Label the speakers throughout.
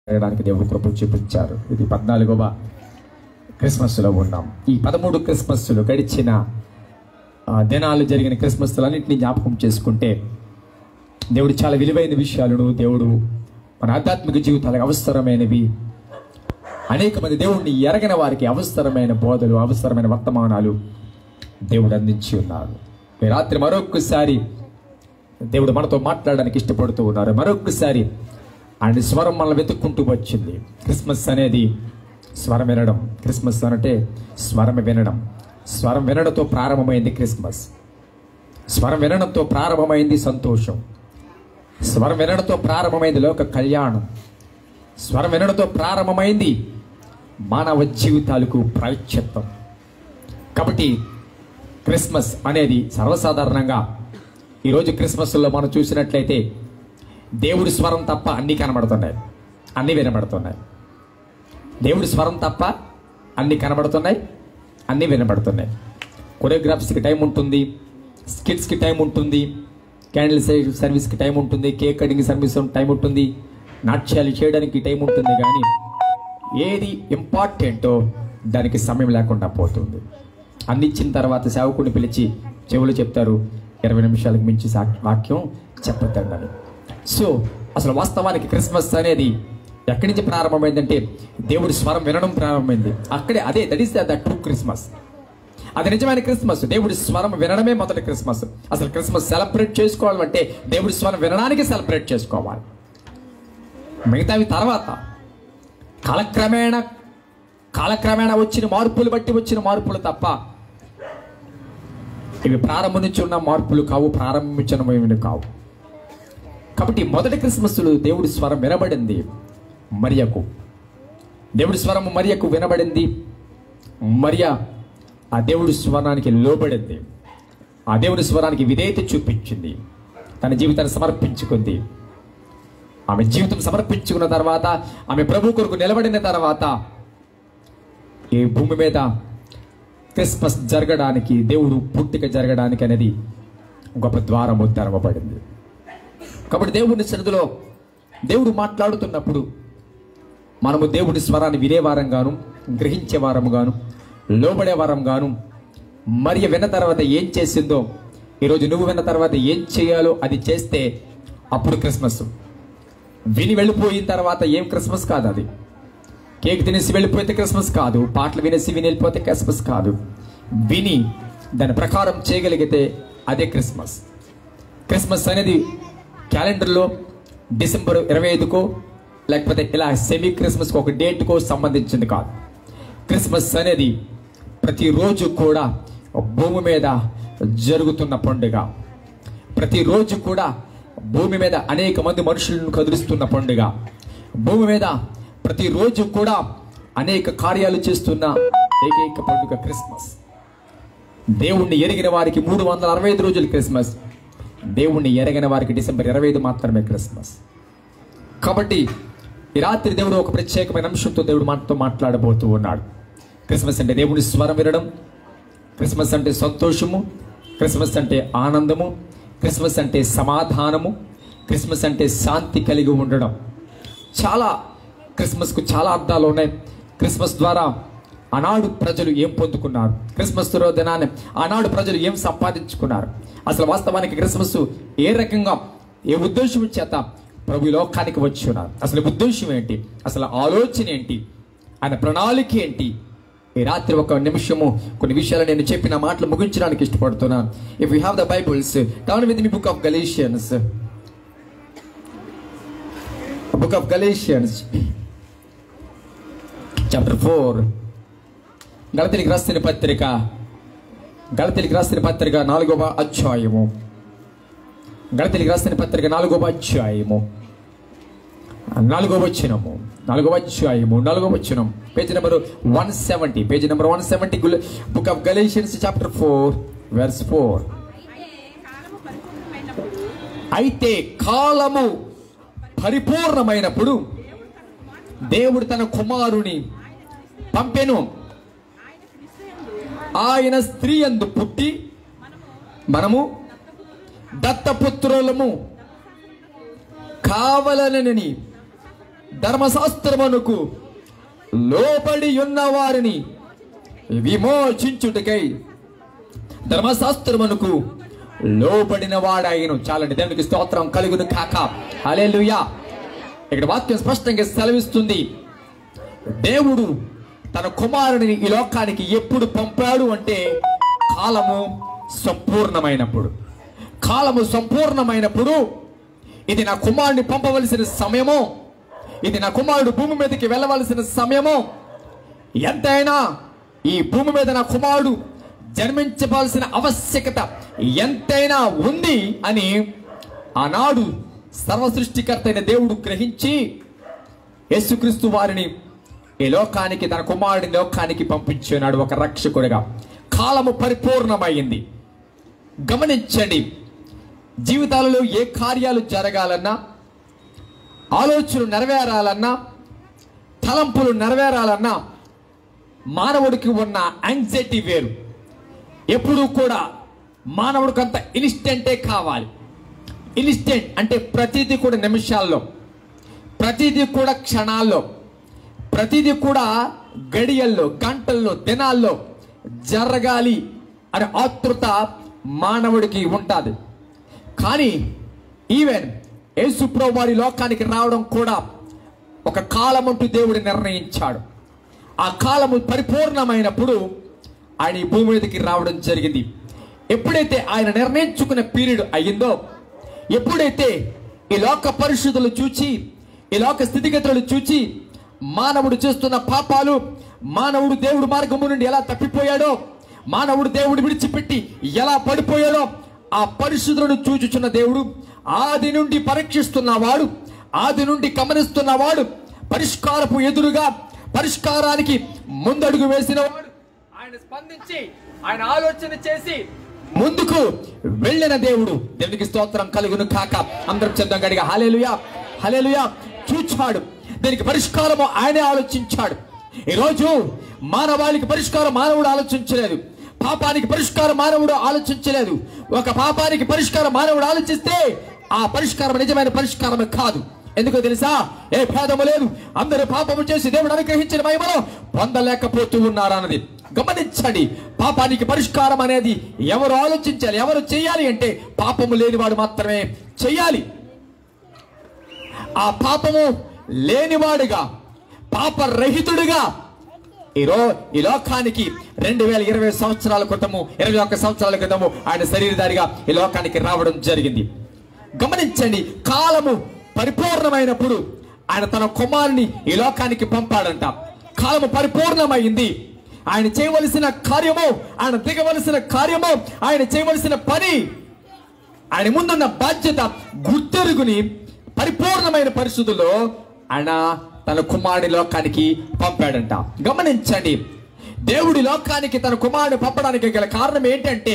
Speaker 1: జరగడానికి దేవుడు కృప చూపించారు ఇది పద్నాలుగవ క్రిస్మస్లో ఉన్నాం ఈ పదమూడు క్రిస్మస్లు గడిచిన ఆ, దినాలు జరిగిన క్రిస్మస్లన్నింటినీ జ్ఞాపకం చేసుకుంటే దేవుడు చాలా విలువైన విషయాలను దేవుడు మన ఆధ్యాత్మిక జీవితాలకు అవసరమైనవి అనేక మంది దేవుడిని ఎరగని వారికి అవసరమైన బోధలు అవసరమైన వర్తమానాలు దేవుడు అందించి ఉన్నారు ఈ రాత్రి మరొకసారి దేవుడు మనతో మాట్లాడడానికి ఇష్టపడుతూ ఉన్నారు మరొకసారి ఆయన స్వరం మనల్ని వెతుక్కుంటూ వచ్చింది క్రిస్మస్ అనేది స్వరం వినడం క్రిస్మస్ అంటే స్వరం వినడం స్వరం వినడంతో ప్రారంభమైంది క్రిస్మస్ స్వరం వినడంతో ప్రారంభమైంది సంతోషం స్వరం వినడంతో ప్రారంభమైంది లోక కళ్యాణం స్వరం వినడంతో ప్రారంభమైంది మానవ జీవితాలకు ప్రాయశ్చిత్తం కాబట్టి క్రిస్మస్ అనేది సర్వసాధారణంగా ఈరోజు క్రిస్మస్లో మనం చూసినట్లయితే దేవుడి స్వరం తప్ప అన్నీ కనబడుతున్నాయి అన్నీ వినబడుతున్నాయి దేవుడి స్వరం తప్ప అన్నీ కనబడుతున్నాయి అన్నీ వినబడుతున్నాయి కొరియోగ్రాఫ్స్కి టైం ఉంటుంది స్కిట్స్కి టైం ఉంటుంది క్యాండిల్ సర్వీస్కి టైం ఉంటుంది కేక్ కటింగ్ సర్వీస్ టైం ఉంటుంది నాట్యాలు చేయడానికి టైం ఉంటుంది కానీ ఏది ఇంపార్టెంటో దానికి సమయం లేకుండా పోతుంది అన్ని ఇచ్చిన తర్వాత సేవకుడిని పిలిచి చెవులు చెప్తారు ఇరవై నిమిషాలకు మించి సా- వాక్యం చెప్పొద్దండి సో అసలు వాస్తవానికి క్రిస్మస్ అనేది ఎక్కడి నుంచి ప్రారంభమైందంటే దేవుడి స్వరం వినడం ప్రారంభమైంది అక్కడే అదే that is the true Christmas అది నిజమైన క్రిస్మస్ దేవుడి స్వరం వినడమే మొదటి క్రిస్మస్ అసలు క్రిస్మస్ సెలబ్రేట్ చేసుకోవాలంటే దేవుడి స్వరం వినడానికి సెలబ్రేట్ చేసుకోవాలి మిగతావి తర్వాత కాలక్రమేణ కాలక్రమేణా వచ్చిన మార్పులు బట్టి వచ్చిన మార్పులు తప్ప ఇవి ప్రారంభం నుంచి ఉన్న మార్పులు కావు ప్రారంభించినవి కావు కాబట్టి మొదటి క్రిస్మస్లు దేవుడి స్వరం వినబడింది మరియకు దేవుడి స్వరం మరియకు వినబడింది మరియ ఆ దేవుడి స్వరానికి లోబడింది ఆ దేవుడి స్వరానికి విధేయత చూపించింది తన జీవితాన్ని సమర్పించుకుంది ఆమె జీవితం సమర్పించుకున్న తర్వాత ఆమె ప్రభు కొరకు నిలబడిన తర్వాత ఈ భూమి మీద క్రిస్మస్ జరగడానికి దేవుడు పుట్టిక జరగడానికి అనేది గొప్ప ద్వారము తెరవబడింది కాబట్టి దేవుని సన్నిధిలో దేవుడు మాట్లాడుతున్నప్పుడు మనము దేవుడి స్వరాన్ని వినేవారం గాను గ్రహించే వారము గాను లోబడే వారం గాను మరి విన్న తర్వాత ఏం చేసిందో ఈరోజు నువ్వు విన్న తర్వాత ఏం చేయాలో అది చేస్తే అప్పుడు క్రిస్మస్ విని వెళ్ళిపోయిన తర్వాత ఏం క్రిస్మస్ కాదు అది కేక్ తినేసి వెళ్ళిపోతే క్రిస్మస్ కాదు పాటలు వినేసి విని వెళ్ళిపోతే క్రిస్మస్ కాదు విని దాని ప్రకారం చేయగలిగితే అదే క్రిస్మస్ క్రిస్మస్ అనేది క్యాలెండర్లో డిసెంబర్ ఇరవై ఐదుకో లేకపోతే ఇలా సెమీ క్రిస్మస్కి ఒక డేట్కో సంబంధించింది కాదు క్రిస్మస్ అనేది ప్రతిరోజు కూడా భూమి మీద జరుగుతున్న పండుగ ప్రతిరోజు కూడా భూమి మీద అనేక మంది మనుషులను కదిలిస్తున్న పండుగ భూమి మీద ప్రతిరోజు కూడా అనేక కార్యాలు చేస్తున్న ఏకైక పండుగ క్రిస్మస్ దేవుణ్ణి ఎరిగిన వారికి మూడు వందల అరవై ఐదు రోజులు క్రిస్మస్ దేవుణ్ణి ఎరగిన వారికి డిసెంబర్ ఇరవై ఐదు మాత్రమే క్రిస్మస్ కాబట్టి ఈ రాత్రి దేవుడు ఒక ప్రత్యేకమైన అంశంతో దేవుడు మనతో మాట్లాడబోతూ ఉన్నాడు క్రిస్మస్ అంటే దేవుని స్వరం వినడం క్రిస్మస్ అంటే సంతోషము క్రిస్మస్ అంటే ఆనందము క్రిస్మస్ అంటే సమాధానము క్రిస్మస్ అంటే శాంతి కలిగి ఉండడం చాలా క్రిస్మస్కు చాలా అర్థాలు ఉన్నాయి క్రిస్మస్ ద్వారా ఆనాడు ప్రజలు ఏం పొందుకున్నారు క్రిస్మస్ దినాన్ని ఆనాడు ప్రజలు ఏం సంపాదించుకున్నారు అసలు వాస్తవానికి క్రిస్మస్ ఏ రకంగా ఏ ఉద్దేశం చేత ప్రభు ఈ లోకానికి వచ్చి ఉన్నారు అసలు ఉద్దేశం ఏంటి అసలు ఆలోచన ఏంటి ఆయన ప్రణాళిక ఏంటి ఈ రాత్రి ఒక నిమిషము కొన్ని విషయాలు నేను చెప్పిన మాటలు ముగించడానికి ఇష్టపడుతున్నాను if you have the Bibles turn with me book of Galatians book of Galatians chapter four గళతిలికి రాసిన పత్రిక గళతిలికి రాసిన పత్రిక నాలుగవ అధ్యాయము గళతిలికి రాసిన పత్రిక నాలుగవ అధ్యాయము నాలుగవ వచనము నాలుగవ అధ్యాయము నాలుగవ వచనం page number one seventy page number one seventy book of Galatians chapter four verse four అయితే కాలము పరిపూర్ణమైనప్పుడు దేవుడు తన కుమారుని పంపెను ఆయన స్త్రీ అందు పుట్టి మనము దత్తపుత్రులము కావలనని ధర్మశాస్త్రమునకు లోబడి ఉన్న వారిని విమోచించుటకై ధర్మశాస్త్రమునకు లోబడిన వాడాయను చాలండి దేవునికి స్తోత్రం కలుగును కాక హల్లెలూయా ఇక్కడ వాక్యం స్పష్టంగా సెలవిస్తుంది దేవుడు తన కుమారుడిని ఈ లోకానికి ఎప్పుడు పంపాడు అంటే కాలము సంపూర్ణమైనప్పుడు కాలము సంపూర్ణమైనప్పుడు ఇది నా కుమారుడిని పంపవలసిన సమయము ఇది నా కుమారుడు భూమి మీదకి వెళ్ళవలసిన సమయము ఎంతైనా ఈ భూమి మీద నా కుమారుడు జన్మించవలసిన ఆవశ్యకత ఎంతైనా ఉంది అని ఆనాడు సర్వ సృష్టికర్త అయిన దేవుడు గ్రహించి యేసుక్రీస్తు వారిని ఈ లోకానికి తన కుమారుడిని లోకానికి పంపించున్నాడు ఒక రక్షకుడిగా కాలము పరిపూర్ణమైంది గమనించండి జీవితాలలో ఏ కార్యాలు జరగాలన్నా ఆలోచనలు నెరవేరాలన్నా తలంపులు నెరవేరాలన్నా మానవుడికి ఉన్న యాంగ్జైటీ వేరు ఎప్పుడూ కూడా మానవుడికి అంత ఇన్స్టెంటే కావాలి ఇన్స్టెంట్ అంటే ప్రతిదీ కూడా నిమిషాల్లో ప్రతిదీ కూడా క్షణాల్లో ప్రతిదీ కూడా గడియల్లో గంటల్లో దినాల్లో జరగాలి అనే ఆతృత మానవుడికి ఉంటుంది కానీ ఈవెన్ యేసుప్రభు వారి లోకానికి రావడం కూడా ఒక కాలం అంటూ దేవుడు నిర్ణయించాడు ఆ కాలము పరిపూర్ణమైనప్పుడు ఆయన ఈ భూమి మీదకి రావడం జరిగింది ఎప్పుడైతే ఆయన నిర్ణయించుకున్న పీరియడ్ అయ్యిందో ఎప్పుడైతే ఈ లోక పరిస్థితులు చూచి ఈ లోక స్థితిగతులు చూచి మానవుడు చేస్తున్న పాపాలు మానవుడు దేవుడు మార్గము నుండి ఎలా తప్పిపోయాడో మానవుడు దేవుడు విడిచిపెట్టి ఎలా పడిపోయాడో ఆ పరిస్థితులను చూచుచున్న దేవుడు ఆది నుండి పరీక్షిస్తున్నవాడు ఆది నుండి గమనిస్తున్నవాడు పరిష్కారపు ఎదురుగా పరిష్కారానికి ముందడుగు వేసిన వాడు ఆయన స్పందించి ఆయన ఆలోచన చేసి ముందుకు వెళ్ళిన దేవుడు దేవునికి స్తోత్రం కలుగును కాక అందరం చెందాం గడిగా హలేలుయా హలేలుయా చూచాడు దీనికి పరిష్కారము ఆయనే ఆలోచించాడు ఈరోజు మానవాళికి పరిష్కారం మానవుడు ఆలోచించలేదు పాపానికి పరిష్కారం మానవుడు ఆలోచించలేదు ఒక పాపానికి పరిష్కారం మానవుడు ఆలోచిస్తే ఆ పరిష్కారం నిజమైన పరిష్కారం కాదు ఎందుకో తెలుసా ఏ భేదము లేదు అందరూ పాపము చేసి దేవుడు అనుగ్రహించిన మహిమలో పొందలేకపోతూ ఉన్నారన్నది గమనించండి పాపానికి పరిష్కారం అనేది ఎవరు ఆలోచించాలి ఎవరు చేయాలి అంటే పాపము లేనివాడు మాత్రమే చేయాలి ఆ పాపము లేనివాడుగా పాపరహితుడిగా ఈరో ఈ లోకానికి రెండు వేల ఇరవై సంవత్సరాల క్రితము ఇరవై ఒక్క సంవత్సరాల క్రితము ఆయన శరీరధారిగా ఈ లోకానికి రావడం జరిగింది గమనించండి కాలము పరిపూర్ణమైనప్పుడు ఆయన తన కుమారుని ఈ లోకానికి పంపాడంట కాలము పరిపూర్ణమైంది ఆయన చేయవలసిన కార్యము ఆయన దిగవలసిన కార్యము ఆయన చేయవలసిన పని ఆయన ముందున్న బాధ్యత గుర్తెరుగుని పరిపూర్ణమైన పరిస్థితుల్లో ఆయన తన కుమారుడి లోకానికి పంపాడంట గమనించండి దేవుడి లోకానికి తన కుమారుని పంపడానికి గల కారణం ఏంటంటే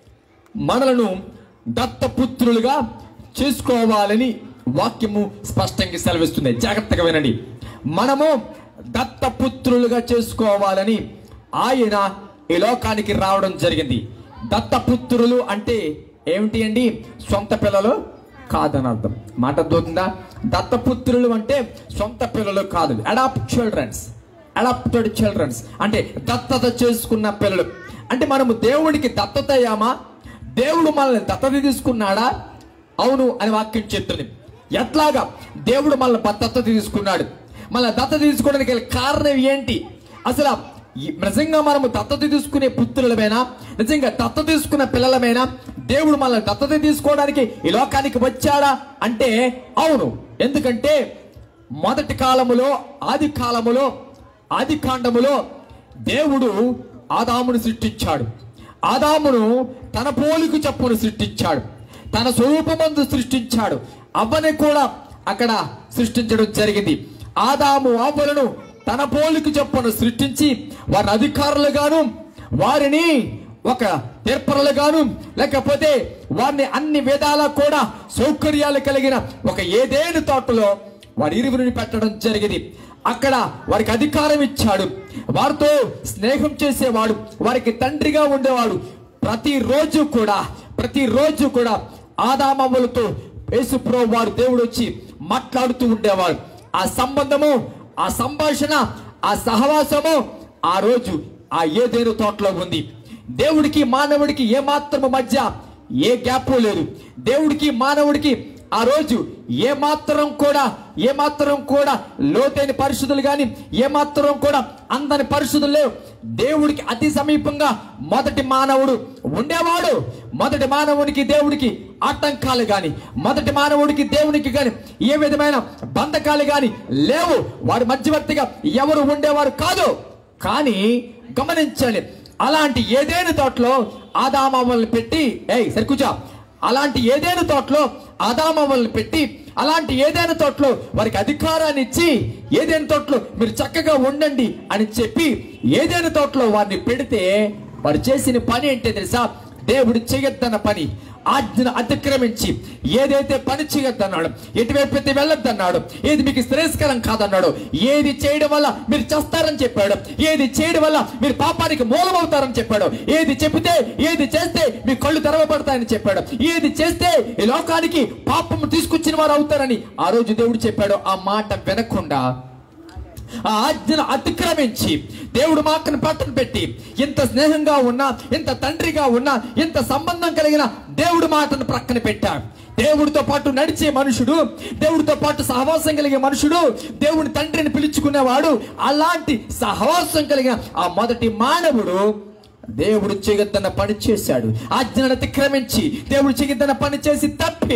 Speaker 1: మనలను దత్తపుత్రులుగా చేసుకోవాలని వాక్యము స్పష్టంగా సెలవిస్తుంది జాగ్రత్తగా వినండి మనము దత్తపుత్రులుగా చేసుకోవాలని ఆయన ఈ లోకానికి రావడం జరిగింది దత్తపుత్రులు అంటే ఏమిటి అండి సొంత పిల్లలు కాదని అర్థం మాట దొరుకుతుందా దత్తపుత్రులు అంటే సొంత పిల్లలు కాదు అడాప్ట్ చిల్డ్రన్స్ అడాప్టెడ్ చిల్డ్రన్స్ అంటే దత్తత చేసుకున్న పిల్లలు అంటే మనము దేవుడికి దత్తత అయ్యామా దేవుడు మనల్ని దత్తత తీసుకున్నాడా అవును అని వాక్యం చెప్తుంది ఎట్లాగా దేవుడు మనల్ని దత్తత తీసుకున్నాడు మన దత్తత తీసుకోవడానికి గల కారణం ఏంటి అసలు ఈ- నిజంగా మనము దత్తత తీసుకునే పుత్రులమైనా నిజంగా దత్తత తీసుకున్న పిల్లలమైనా దేవుడు మనల్ని దత్తత తీసుకోవడానికి ఈ లోకానికి వచ్చాడా అంటే అవును ఎందుకంటే మొదటి కాలములో ఆది కాలములో ఆది కాండములో దేవుడు ఆదామును సృష్టించాడు ఆదామును తన పోలిక చప్పును సృష్టించాడు తన స్వరూపమందు సృష్టించాడు అవ్వని కూడా అక్కడ సృష్టించడం జరిగింది ఆదాము అవ్వలను తన పోలిక చప్పును సృష్టించి వారి అధికారులుగాను వారిని ఒక తీర్పరులుగాను లేకపోతే వారిని అన్ని విధాలా కూడా సౌకర్యాలు కలిగిన ఒక ఏదేను తోటలో వారి ఇరువురిని పెట్టడం జరిగింది అక్కడ వారికి అధికారం ఇచ్చాడు వారితో స్నేహం చేసేవాడు వారికి తండ్రిగా ఉండేవాడు ప్రతిరోజు కూడా ప్రతిరోజు కూడా ఆదామములతో యేసుప్రభు వారు దేవుడు వచ్చి మాట్లాడుతూ ఉండేవాడు ఆ సంబంధము ఆ సంభాషణ ఆ సహవాసము ఆ రోజు ఆ ఏదేను తోటలో ఉంది దేవుడికి మానవుడికి ఏ మాత్రము మధ్య ఏ గ్యాప్ లేదు దేవుడికి మానవుడికి ఆ రోజు ఏ మాత్రం కూడా ఏ మాత్రం కూడా లోతైన పరిశుద్ధులు కానీ ఏ మాత్రం కూడా అందని పరిశుద్ధులు లేవు దేవుడికి అతి సమీపంగా మొదటి మానవుడు ఉండేవాడు మొదటి మానవునికి దేవుడికి ఆటంకాలు కానీ మొదటి మానవుడికి దేవునికి కానీ ఏ విధమైన బంధకాలు కానీ లేవు వారి మధ్యవర్తిగా ఎవరు ఉండేవారు కాదు కానీ గమనించండి అలాంటి ఏదేను తోటలో ఆదామామల్ని పెట్టి ఏయ్ సరికూచా అలాంటి ఏదేను తోటలో ఆదామామల్ని పెట్టి అలాంటి ఏదైనా తోటలో వారికి అధికారాన్ని ఇచ్చి ఏదైనా తోటలో మీరు చక్కగా ఉండండి అని చెప్పి ఏదైనా తోటలో వారిని పెడితే వారు చేసిన పని ఏంటో తెలుసా దేవుడు చేయొద్దన్న పని ఆజ్ఞను అతిక్రమించి ఏదైతే పని చేయొద్దన్నాడు ఎటువైపు అయితే వెళ్ళొద్దన్నాడు ఏది మీకు శ్రేయస్కరం కాదన్నాడు ఏది చేయడం వల్ల మీరు చేస్తారని చెప్పాడు ఏది చేయడం వల్ల మీరు పాపానికి మూలమవుతారని చెప్పాడు ఏది చెబితే ఏది చేస్తే మీ కళ్ళు తెరవబడతాయని చెప్పాడు ఏది చేస్తే ఈ లోకానికి పాపము తీసుకొచ్చిన వారు అవుతారని ఆ రోజు దేవుడు చెప్పాడు ఆ మాట వినకుండా ఆ ఆజ్ఞను అతిక్రమించి దేవుడు మాటను పట్టణ పెట్టి ఇంత స్నేహంగా ఉన్నా ఇంత తండ్రిగా ఉన్నా ఇంత సంబంధం కలిగిన దేవుడు మాటను ప్రక్కన పెట్టాడు దేవుడితో పాటు నడిచే మనుషుడు దేవుడితో పాటు సహవాసం కలిగే మనుషుడు దేవుని తండ్రిని పిలుచుకునేవాడు అలాంటి సహవాసం కలిగిన ఆ మొదటి మానవుడు దేవుడు చేయొద్దన్న పని చేశాడు ఆజ్ఞను అతిక్రమించి దేవుడు చేయొద్దన్న పని చేసి తప్పి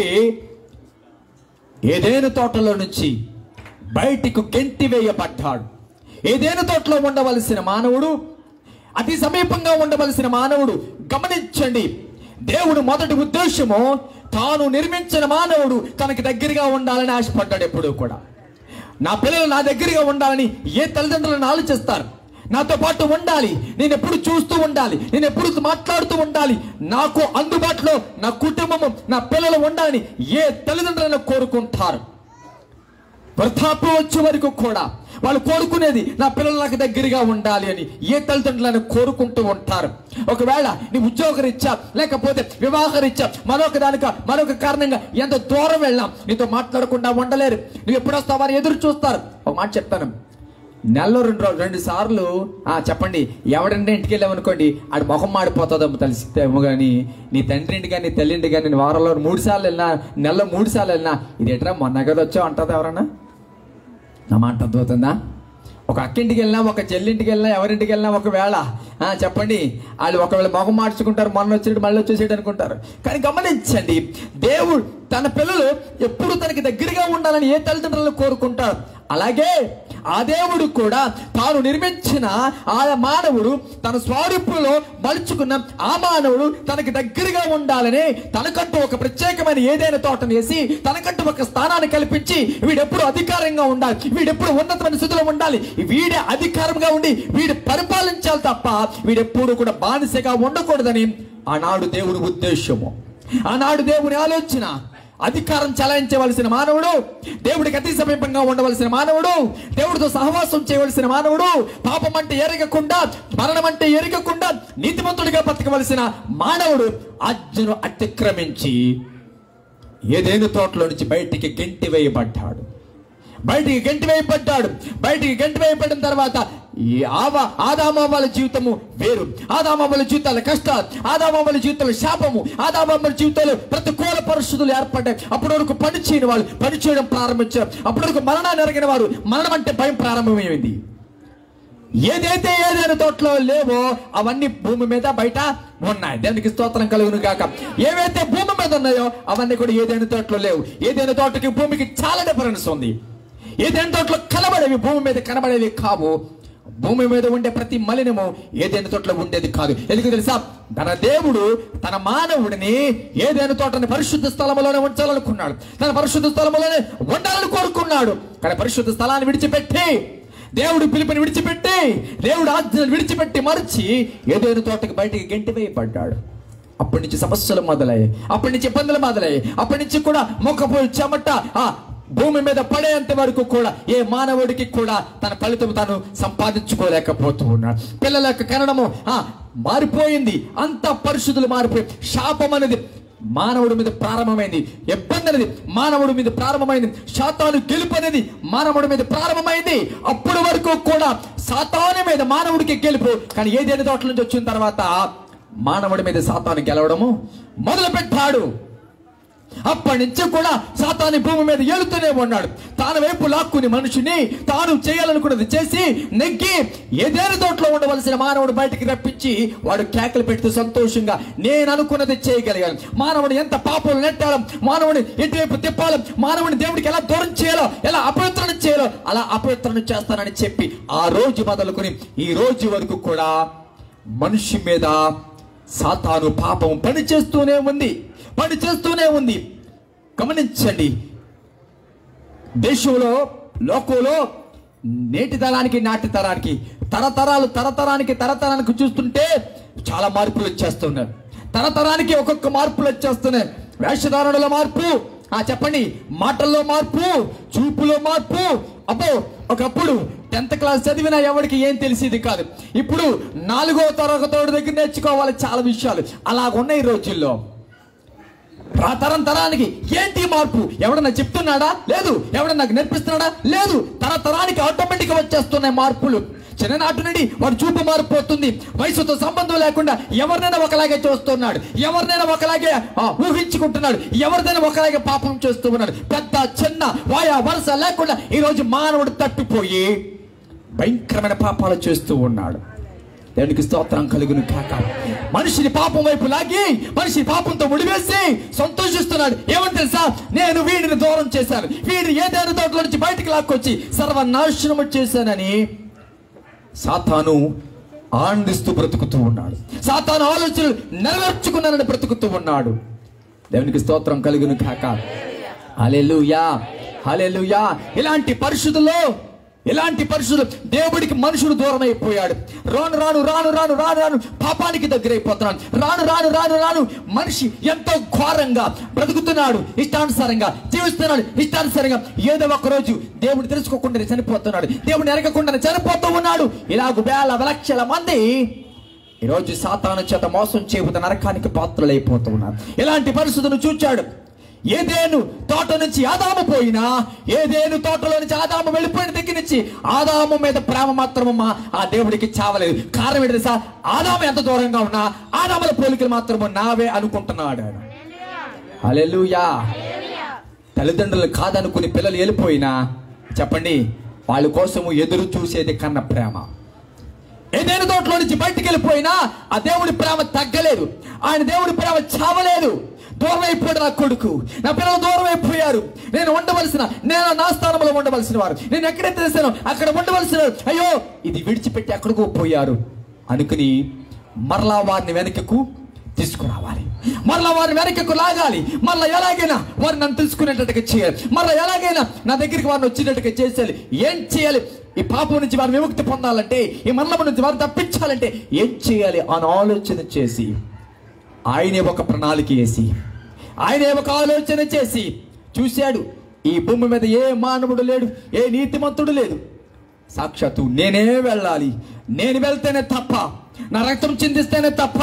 Speaker 1: ఏదేను తోటలో నుంచి బయటికి గెంటి వేయబడ్డాడు ఏదేను తోటలో ఉండవలసిన మానవుడు అతి సమీపంగా ఉండవలసిన మానవుడు గమనించండి దేవుడు మొదటి ఉద్దేశము తాను నిర్మించిన మానవుడు తనకి దగ్గరగా ఉండాలని ఆశపడ్డాడు ఎప్పుడూ కూడా నా పిల్లలు నా దగ్గరగా ఉండాలని ఏ తల్లిదండ్రులను ఆలోచిస్తారు నాతో పాటు ఉండాలి నేను ఎప్పుడు చూస్తూ ఉండాలి నేను ఎప్పుడు మాట్లాడుతూ ఉండాలి నాకు అందుబాటులో నా కుటుంబము నా పిల్లలు ఉండాలని ఏ తల్లిదండ్రులను కోరుకుంటారు వృద్ధాప్యం వచ్చే వరకు కూడా వాళ్ళు కోరుకునేది నా పిల్లలు నాకు దగ్గరగా ఉండాలి అని ఏ తల్లిదండ్రులను కోరుకుంటూ ఉంటారు ఒకవేళ నీ ఉద్యోగరీత్యా లేకపోతే వివాహరీత్యా మరొక దానిక మరొక కారణంగా ఎంత దూరం వెళ్ళాం నీతో మాట్లాడకుండా ఉండలేరు నువ్వు ఎప్పుడు వస్తావని ఎదురు చూస్తారు ఒక మాట చెప్తాను నెలలో రెండు రోజులు రెండు సార్లు ఆ చెప్పండి ఎవడంటే ఇంటికి వెళ్ళామనుకోండి ఆడు మొహం మాడిపోతుందేమో తెలిసితేమో కానీ నీ తండ్రి ఇంటి కానీ నీ తల్లి ఇంటి కానీ వారంలో మూడు సార్లు వెళ్ళినా నెలలో మూడు సార్లు వెళ్ళినా ఇది ఎట్రా మొన్న కదా వచ్చావు అంటుంది ఎవరన్నా నా మాట అర్థమవుతుందా ఒక అక్కింటికి వెళ్ళినా ఒక చెల్లింటికి వెళ్ళినా ఎవరింటికి వెళ్ళినా ఒకవేళ ఆ, చెప్పండి వాళ్ళు ఒకవేళ మొహం మార్చుకుంటారు మొన్న వచ్చేటి మళ్ళీ వచ్చేసేటి అనుకుంటారు కానీ గమనించండి దేవుడు తన పిల్లలు ఎప్పుడు తనకి దగ్గరగా ఉండాలని ఏ తల్లిదండ్రులను కోరుకుంటారు అలాగే ఆ దేవుడు కూడా తాను నిర్మించిన ఆ మానవుడు తన స్వరూపంలో మలుచుకున్న ఆ మానవుడు తనకి దగ్గరగా ఉండాలని తనకంటూ ఒక ప్రత్యేకమైన ఏదైనా తోటను వేసి తనకంటూ ఒక స్థానాన్ని కల్పించి వీడెప్పుడు అధికారంగా ఉండాలి వీడెప్పుడు ఉన్నతమైన స్థితిలో ఉండాలి వీడే అధికారంగా ఉండి వీడు పరిపాలించాలి తప్ప వీడెప్పుడు కూడా బానిసగా ఉండకూడదని ఆనాడు దేవుడి ఉద్దేశము ఆనాడు దేవుని ఆలోచన అధికారం చలాయించవలసిన మానవుడు దేవుడికి అతి సమీపంగా ఉండవలసిన మానవుడు దేవుడితో సహవాసం చేయవలసిన మానవుడు పాపం అంటే ఎరగకుండా మరణం అంటే ఎరగకుండా నీతిమంతుడిగా బతకవలసిన మానవుడు ఆజ్ఞను అతిక్రమించి ఏదేను తోటలో నుంచి బయటికి గెంటి వేయబడ్డాడు బయటికి గంటి వేయబడ్డాడు బయటికి గంటి వేయబడిన తర్వాత ఈ ఆవ ఆదామామల జీవితము వేరు ఆదామామల జీవితాల కష్టాలు ఆదామామల జీవితాల శాపము ఆదామామల జీవితాలు ప్రతికూల పరిస్థితులు ఏర్పడ్డాయి అప్పటి వరకు పని చేయని వాళ్ళు పని చేయడం ప్రారంభించారు అప్పటి వరకు మరణాన్ని ఎరగిన వారు మరణం అంటే భయం ప్రారంభమైంది ఏదైతే ఏదైనా తోటలో లేవో అవన్నీ భూమి మీద బయట ఉన్నాయి దానికి స్తోత్రం కలుగును కాక ఏవైతే భూమి మీద ఉన్నాయో అవన్నీ కూడా ఏదైనా తోటలో లేవు ఏదైనా తోటకి భూమికి చాలా డిఫరెన్స్ ఉంది ఏదైనా తోటలో కనబడేవి భూమి మీద కనబడేవి కావు భూమి మీద ఉండే ప్రతి మలినము ఏదైనా తోటలో ఉండేది కాదు ఎందుకు తెలుసా తన దేవుడు తన మానవుడిని ఏదైనా తోటని పరిశుద్ధ స్థలంలోనే ఉంచాలనుకున్నాడు తన పరిశుద్ధ స్థలంలోనే ఉండాలని కోరుకున్నాడు కానీ పరిశుద్ధ స్థలాన్ని విడిచిపెట్టి దేవుడు పిలుపుని విడిచిపెట్టి దేవుడు ఆజ్ఞను విడిచిపెట్టి మరచి ఏదైనా తోటకి బయటికి గెంటి వేయబడ్డాడు అప్పటి నుంచి సమస్యలు మొదలయ్యాయి అప్పటి నుంచి ఇబ్బందులు మొదలయ్యాయి అప్పటి నుంచి కూడా మొక్కపోయి చెమట ఆ భూమి మీద పడేంత వరకు కూడా ఏ మానవుడికి కూడా తన ఫలితం తాను సంపాదించుకోలేకపోతూ ఉన్నాడు పిల్లల యొక్క కరణము ఆ మారిపోయింది అంత పరిస్థితులు మారిపోయి శాపం అనేది మానవుడి మీద ప్రారంభమైంది ఇబ్బంది అనేది మానవుడి మీద ప్రారంభమైంది శాతాను గెలుపు అనేది మానవుడి మీద ప్రారంభమైంది అప్పటి వరకు కూడా సాతాను మీద మానవుడికి గెలుపు కానీ ఏదైనా తోటల నుంచి వచ్చిన తర్వాత మానవుడి మీద సాతాను గెలవడము మొదలు పెట్టాడు అప్పటి నుంచి కూడా సాతాని భూమి మీద ఏలుతూనే ఉన్నాడు తాను వైపు లాక్కుని మనిషిని తాను చేయాలనుకున్నది చేసి నెగ్గి ఏదేని తోటలో ఉండవలసిన మానవుడు బయటికి రప్పించి వాడు కేకలు పెడుతూ సంతోషంగా నేను అనుకున్నది చేయగలిగాను మానవుని ఎంత పాపలు నెట్టాలో మానవుని ఎటువైపు తిప్పాలో మానవుని దేవుడికి ఎలా దూరం చేయాలో ఎలా అపవిత్రణ చేయాలో అలా అపవిత్రణ చేస్తానని చెప్పి ఆ రోజు మొదలుకొని ఈ రోజు వరకు కూడా మనిషి మీద సాతాను పాపం పని చేస్తూనే ఉంది పని చేస్తూనే ఉంది గమనించండి దేశంలో లోకంలో నేటి తరానికి నాటి తరానికి తరతరాలు తరతరానికి తరతరానికి చూస్తుంటే చాలా మార్పులు వచ్చేస్తున్నాయి తరతరానికి ఒక్కొక్క మార్పులు వచ్చేస్తున్నాయి వేషధారణలో మార్పు ఆ చెప్పండి మాటల్లో మార్పు చూపులో మార్పు అబ్బో ఒకప్పుడు టెన్త్ క్లాస్ చదివినా ఎవరికి ఏం తెలిసేది కాదు ఇప్పుడు నాలుగో తరగతోడి దగ్గర నేర్చుకోవాలి చాలా విషయాలు అలాగున్నాయి ఈ రోజుల్లో ఆ తరం తరానికి ఏంటి ఈ మార్పు ఎవడన్నా చెప్తున్నాడా లేదు ఎవడన్నా నాకు నేర్పిస్తున్నాడా లేదు తరతరానికి ఆటోమేటిక్ వచ్చేస్తున్నాయి మార్పులు చిన్ననాటి నుండి వాడు చూపు మారిపోతుంది వయసుతో సంబంధం లేకుండా ఎవరినైనా ఒకలాగే చూస్తున్నాడు ఎవరినైనా ఒకలాగే ఆ, ఊహించుకుంటున్నాడు ఎవరినైనా ఒకలాగే పాపం చేస్తూ ఉన్నాడు పెద్ద చిన్న వాయా వరుస లేకుండా ఈ రోజు మానవుడు తప్పిపోయి భయంకరమైన పాపాలు చేస్తూ ఉన్నాడు దేవునికి స్తోత్రం కలుగును కాక మనిషిని పాపం వైపు లాగి మనిషి పాపంతో ముడివేసి సంతోషిస్తున్నాడు ఏమని తెలుసా నేను వీడిని దూరం చేశాను వీడిని ఏదైనా తోటలో నుంచి బయటికి లాక్కొచ్చి సర్వనాశనము చేశానని సాతాను ఆనందిస్తూ బ్రతుకుతూ ఉన్నాడు సాతాను ఆలోచనలు నెరవేర్చుకున్నానని బ్రతుకుతూ ఉన్నాడు దేవునికి స్తోత్రం కలుగును కాక హల్లెలూయా హల్లెలూయా ఇలాంటి పరిస్థితుల్లో ఇలాంటి పరిస్థితులు దేవుడికి మనుషుడు దూరం అయిపోయాడు రాను రాను రాను రాను రాను రాను పాపానికి దగ్గరైపోతున్నాడు రాను రాను రాను రాను మనిషి ఎంతో ఘోరంగా బ్రతుకుతున్నాడు ఇష్టానుసారంగా జీవిస్తున్నాడు ఇష్టానుసారంగా ఏదో ఒక రోజు దేవుడు తెలుసుకోకుండా చనిపోతున్నాడు దేవుడిని ఎరగకుండా చనిపోతూ ఉన్నాడు ఇలాగ వేల లక్షల మంది ఈరోజు సాతాను చేత మోసం చేయబోతున్న నరకానికి పాత్రలైపోతూ ఉన్నారు ఇలాంటి పరిస్థితులను చూచాడు ఏదేను తోట నుంచి ఆదాము పోయినా ఏదేను తోటలో నుంచి ఆదాము వెళ్ళిపోయిన దగ్గర నుంచి ఆదాము మీద ప్రేమ మాత్రము మా ఆ దేవుడికి చావలేదు కారణం ఏంటి తెలుసా ఆదాము ఎంత దూరంగా ఉన్నా ఆదాముల పోలికలు మాత్రము నావే అనుకుంటున్నాడు ఆయన హల్లెలూయా తల్లిదండ్రులు కాదనుకుని పిల్లలు వెళ్ళిపోయినా చెప్పండి వాళ్ళ కోసము ఎదురు చూసేది కన్న ప్రేమ ఏదైనా తోటలో నుంచి బయటికి వెళ్ళిపోయినా ఆ దేవుడి ప్రేమ తగ్గలేదు ఆయన దేవుడి ప్రేమ చావలేదు దూరం అయిపోయాడు నా కొడుకు నా పిల్లలు దూరం అయిపోయారు నేను ఉండవలసిన నేను నా స్థానంలో ఉండవలసిన వారు నేను ఎక్కడైతే చేశానో అక్కడ ఉండవలసిన వారు. అయ్యో ఇది విడిచిపెట్టి ఎక్కడికో పోయారు అనుకుని మరలా వారిని వెనకకు తీసుకురావాలి మరలా వారిని వెనకకు లాగాలి మరలా ఎలాగైనా వారిని నన్ను తెలుసుకునేటట్టుగా చేయాలి మరలా ఎలాగైనా నా దగ్గరికి వారిని వచ్చినట్టుగా చేసేయాలి ఏం చేయాలి ఈ పాపం నుంచి వారిని విముక్తి పొందాలంటే ఈ మరణం నుంచి వారిని తప్పించాలంటే ఏం చేయాలి అని ఆలోచన చేసి ఆయనే ఒక ప్రణాళిక వేసి ఆయనే ఒక ఆలోచన చేసి చూశాడు ఈ భూమి మీద ఏ మానవుడు లేడు ఏ నీతిమంతుడు లేదు సాక్షాత్తు నేనే వెళ్ళాలి నేను వెళ్తేనే తప్ప నా రక్తం చిందిస్తేనే తప్ప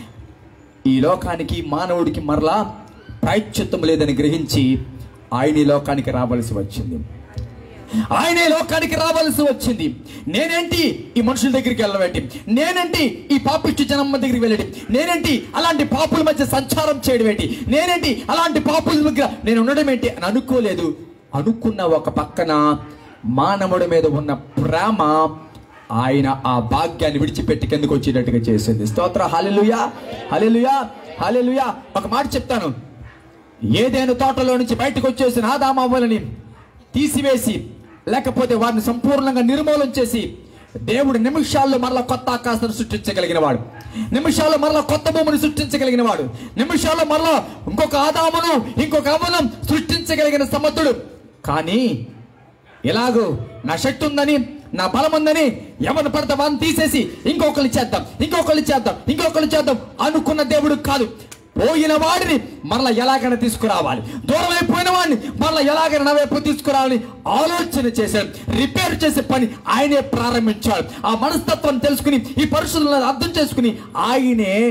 Speaker 1: ఈ లోకానికి మానవుడికి మరలా ప్రాయశ్చిత్తం లేదని గ్రహించి ఆయన ఈ లోకానికి రావలసి వచ్చింది ఆయన ఈ లోకానికి రావాల్సి వచ్చింది నేనేంటి ఈ మనుషుల దగ్గరికి వెళ్ళవేంటి నేనేంటి ఈ పాపిష్టి జనమ్మ దగ్గరికి వెళ్ళేటి నేనేంటి అలాంటి పాపుల మధ్య సంచారం చేయడం ఏంటి నేనేంటి అలాంటి పాపుల దగ్గర నేను ఉండడం ఏంటి అని అనుకోలేదు అనుకున్న ఒక పక్కన మానవుడి మీద ఉన్న ప్రేమ ఆయన ఆ భాగ్యాన్ని విడిచిపెట్టి కిందకు వచ్చేటట్టుగా చేసింది స్తోత్ర హల్లెలూయా హల్లెలూయా హల్లెలూయా ఒక మాట చెప్తాను ఏదైనా తోటలో నుంచి బయటకు వచ్చేసిన ఆదామవ్వలని తీసివేసి లేకపోతే వారిని సంపూర్ణంగా నిర్మూలన చేసి దేవుడు నిమిషాల్లో మరలా కొత్త ఆకాశాన్ని సృష్టించగలిగిన వాడు నిమిషాల్లో మరలా కొత్త భూమిని సృష్టించగలిగిన వాడు నిమిషాల్లో మరలా ఇంకొక ఆదామును ఇంకొక అవనం సృష్టించగలిగిన సమర్థుడు కానీ ఎలాగో నా శక్తి ఉందని నా బలం ఉందని ఎవరిని పడితే వారిని తీసేసి ఇంకొకరిని చేద్దాం ఇంకొకరిని చేద్దాం ఇంకొకరిని చేద్దాం అనుకున్న దేవుడు కాదు పోయిన వాడిని మరలా ఎలాగైనా తీసుకురావాలి దూరం అయిపోయిన వాడిని మరలా ఎలాగైనా నా వైపు తీసుకురావాలని ఆలోచన చేశాడు రిపేర్ చేసే పని ఆయనే ప్రారంభించాడు ఆ మనస్తత్వం తెలుసుకుని ఈ పరిస్థితులను అర్థం చేసుకుని ఆయనే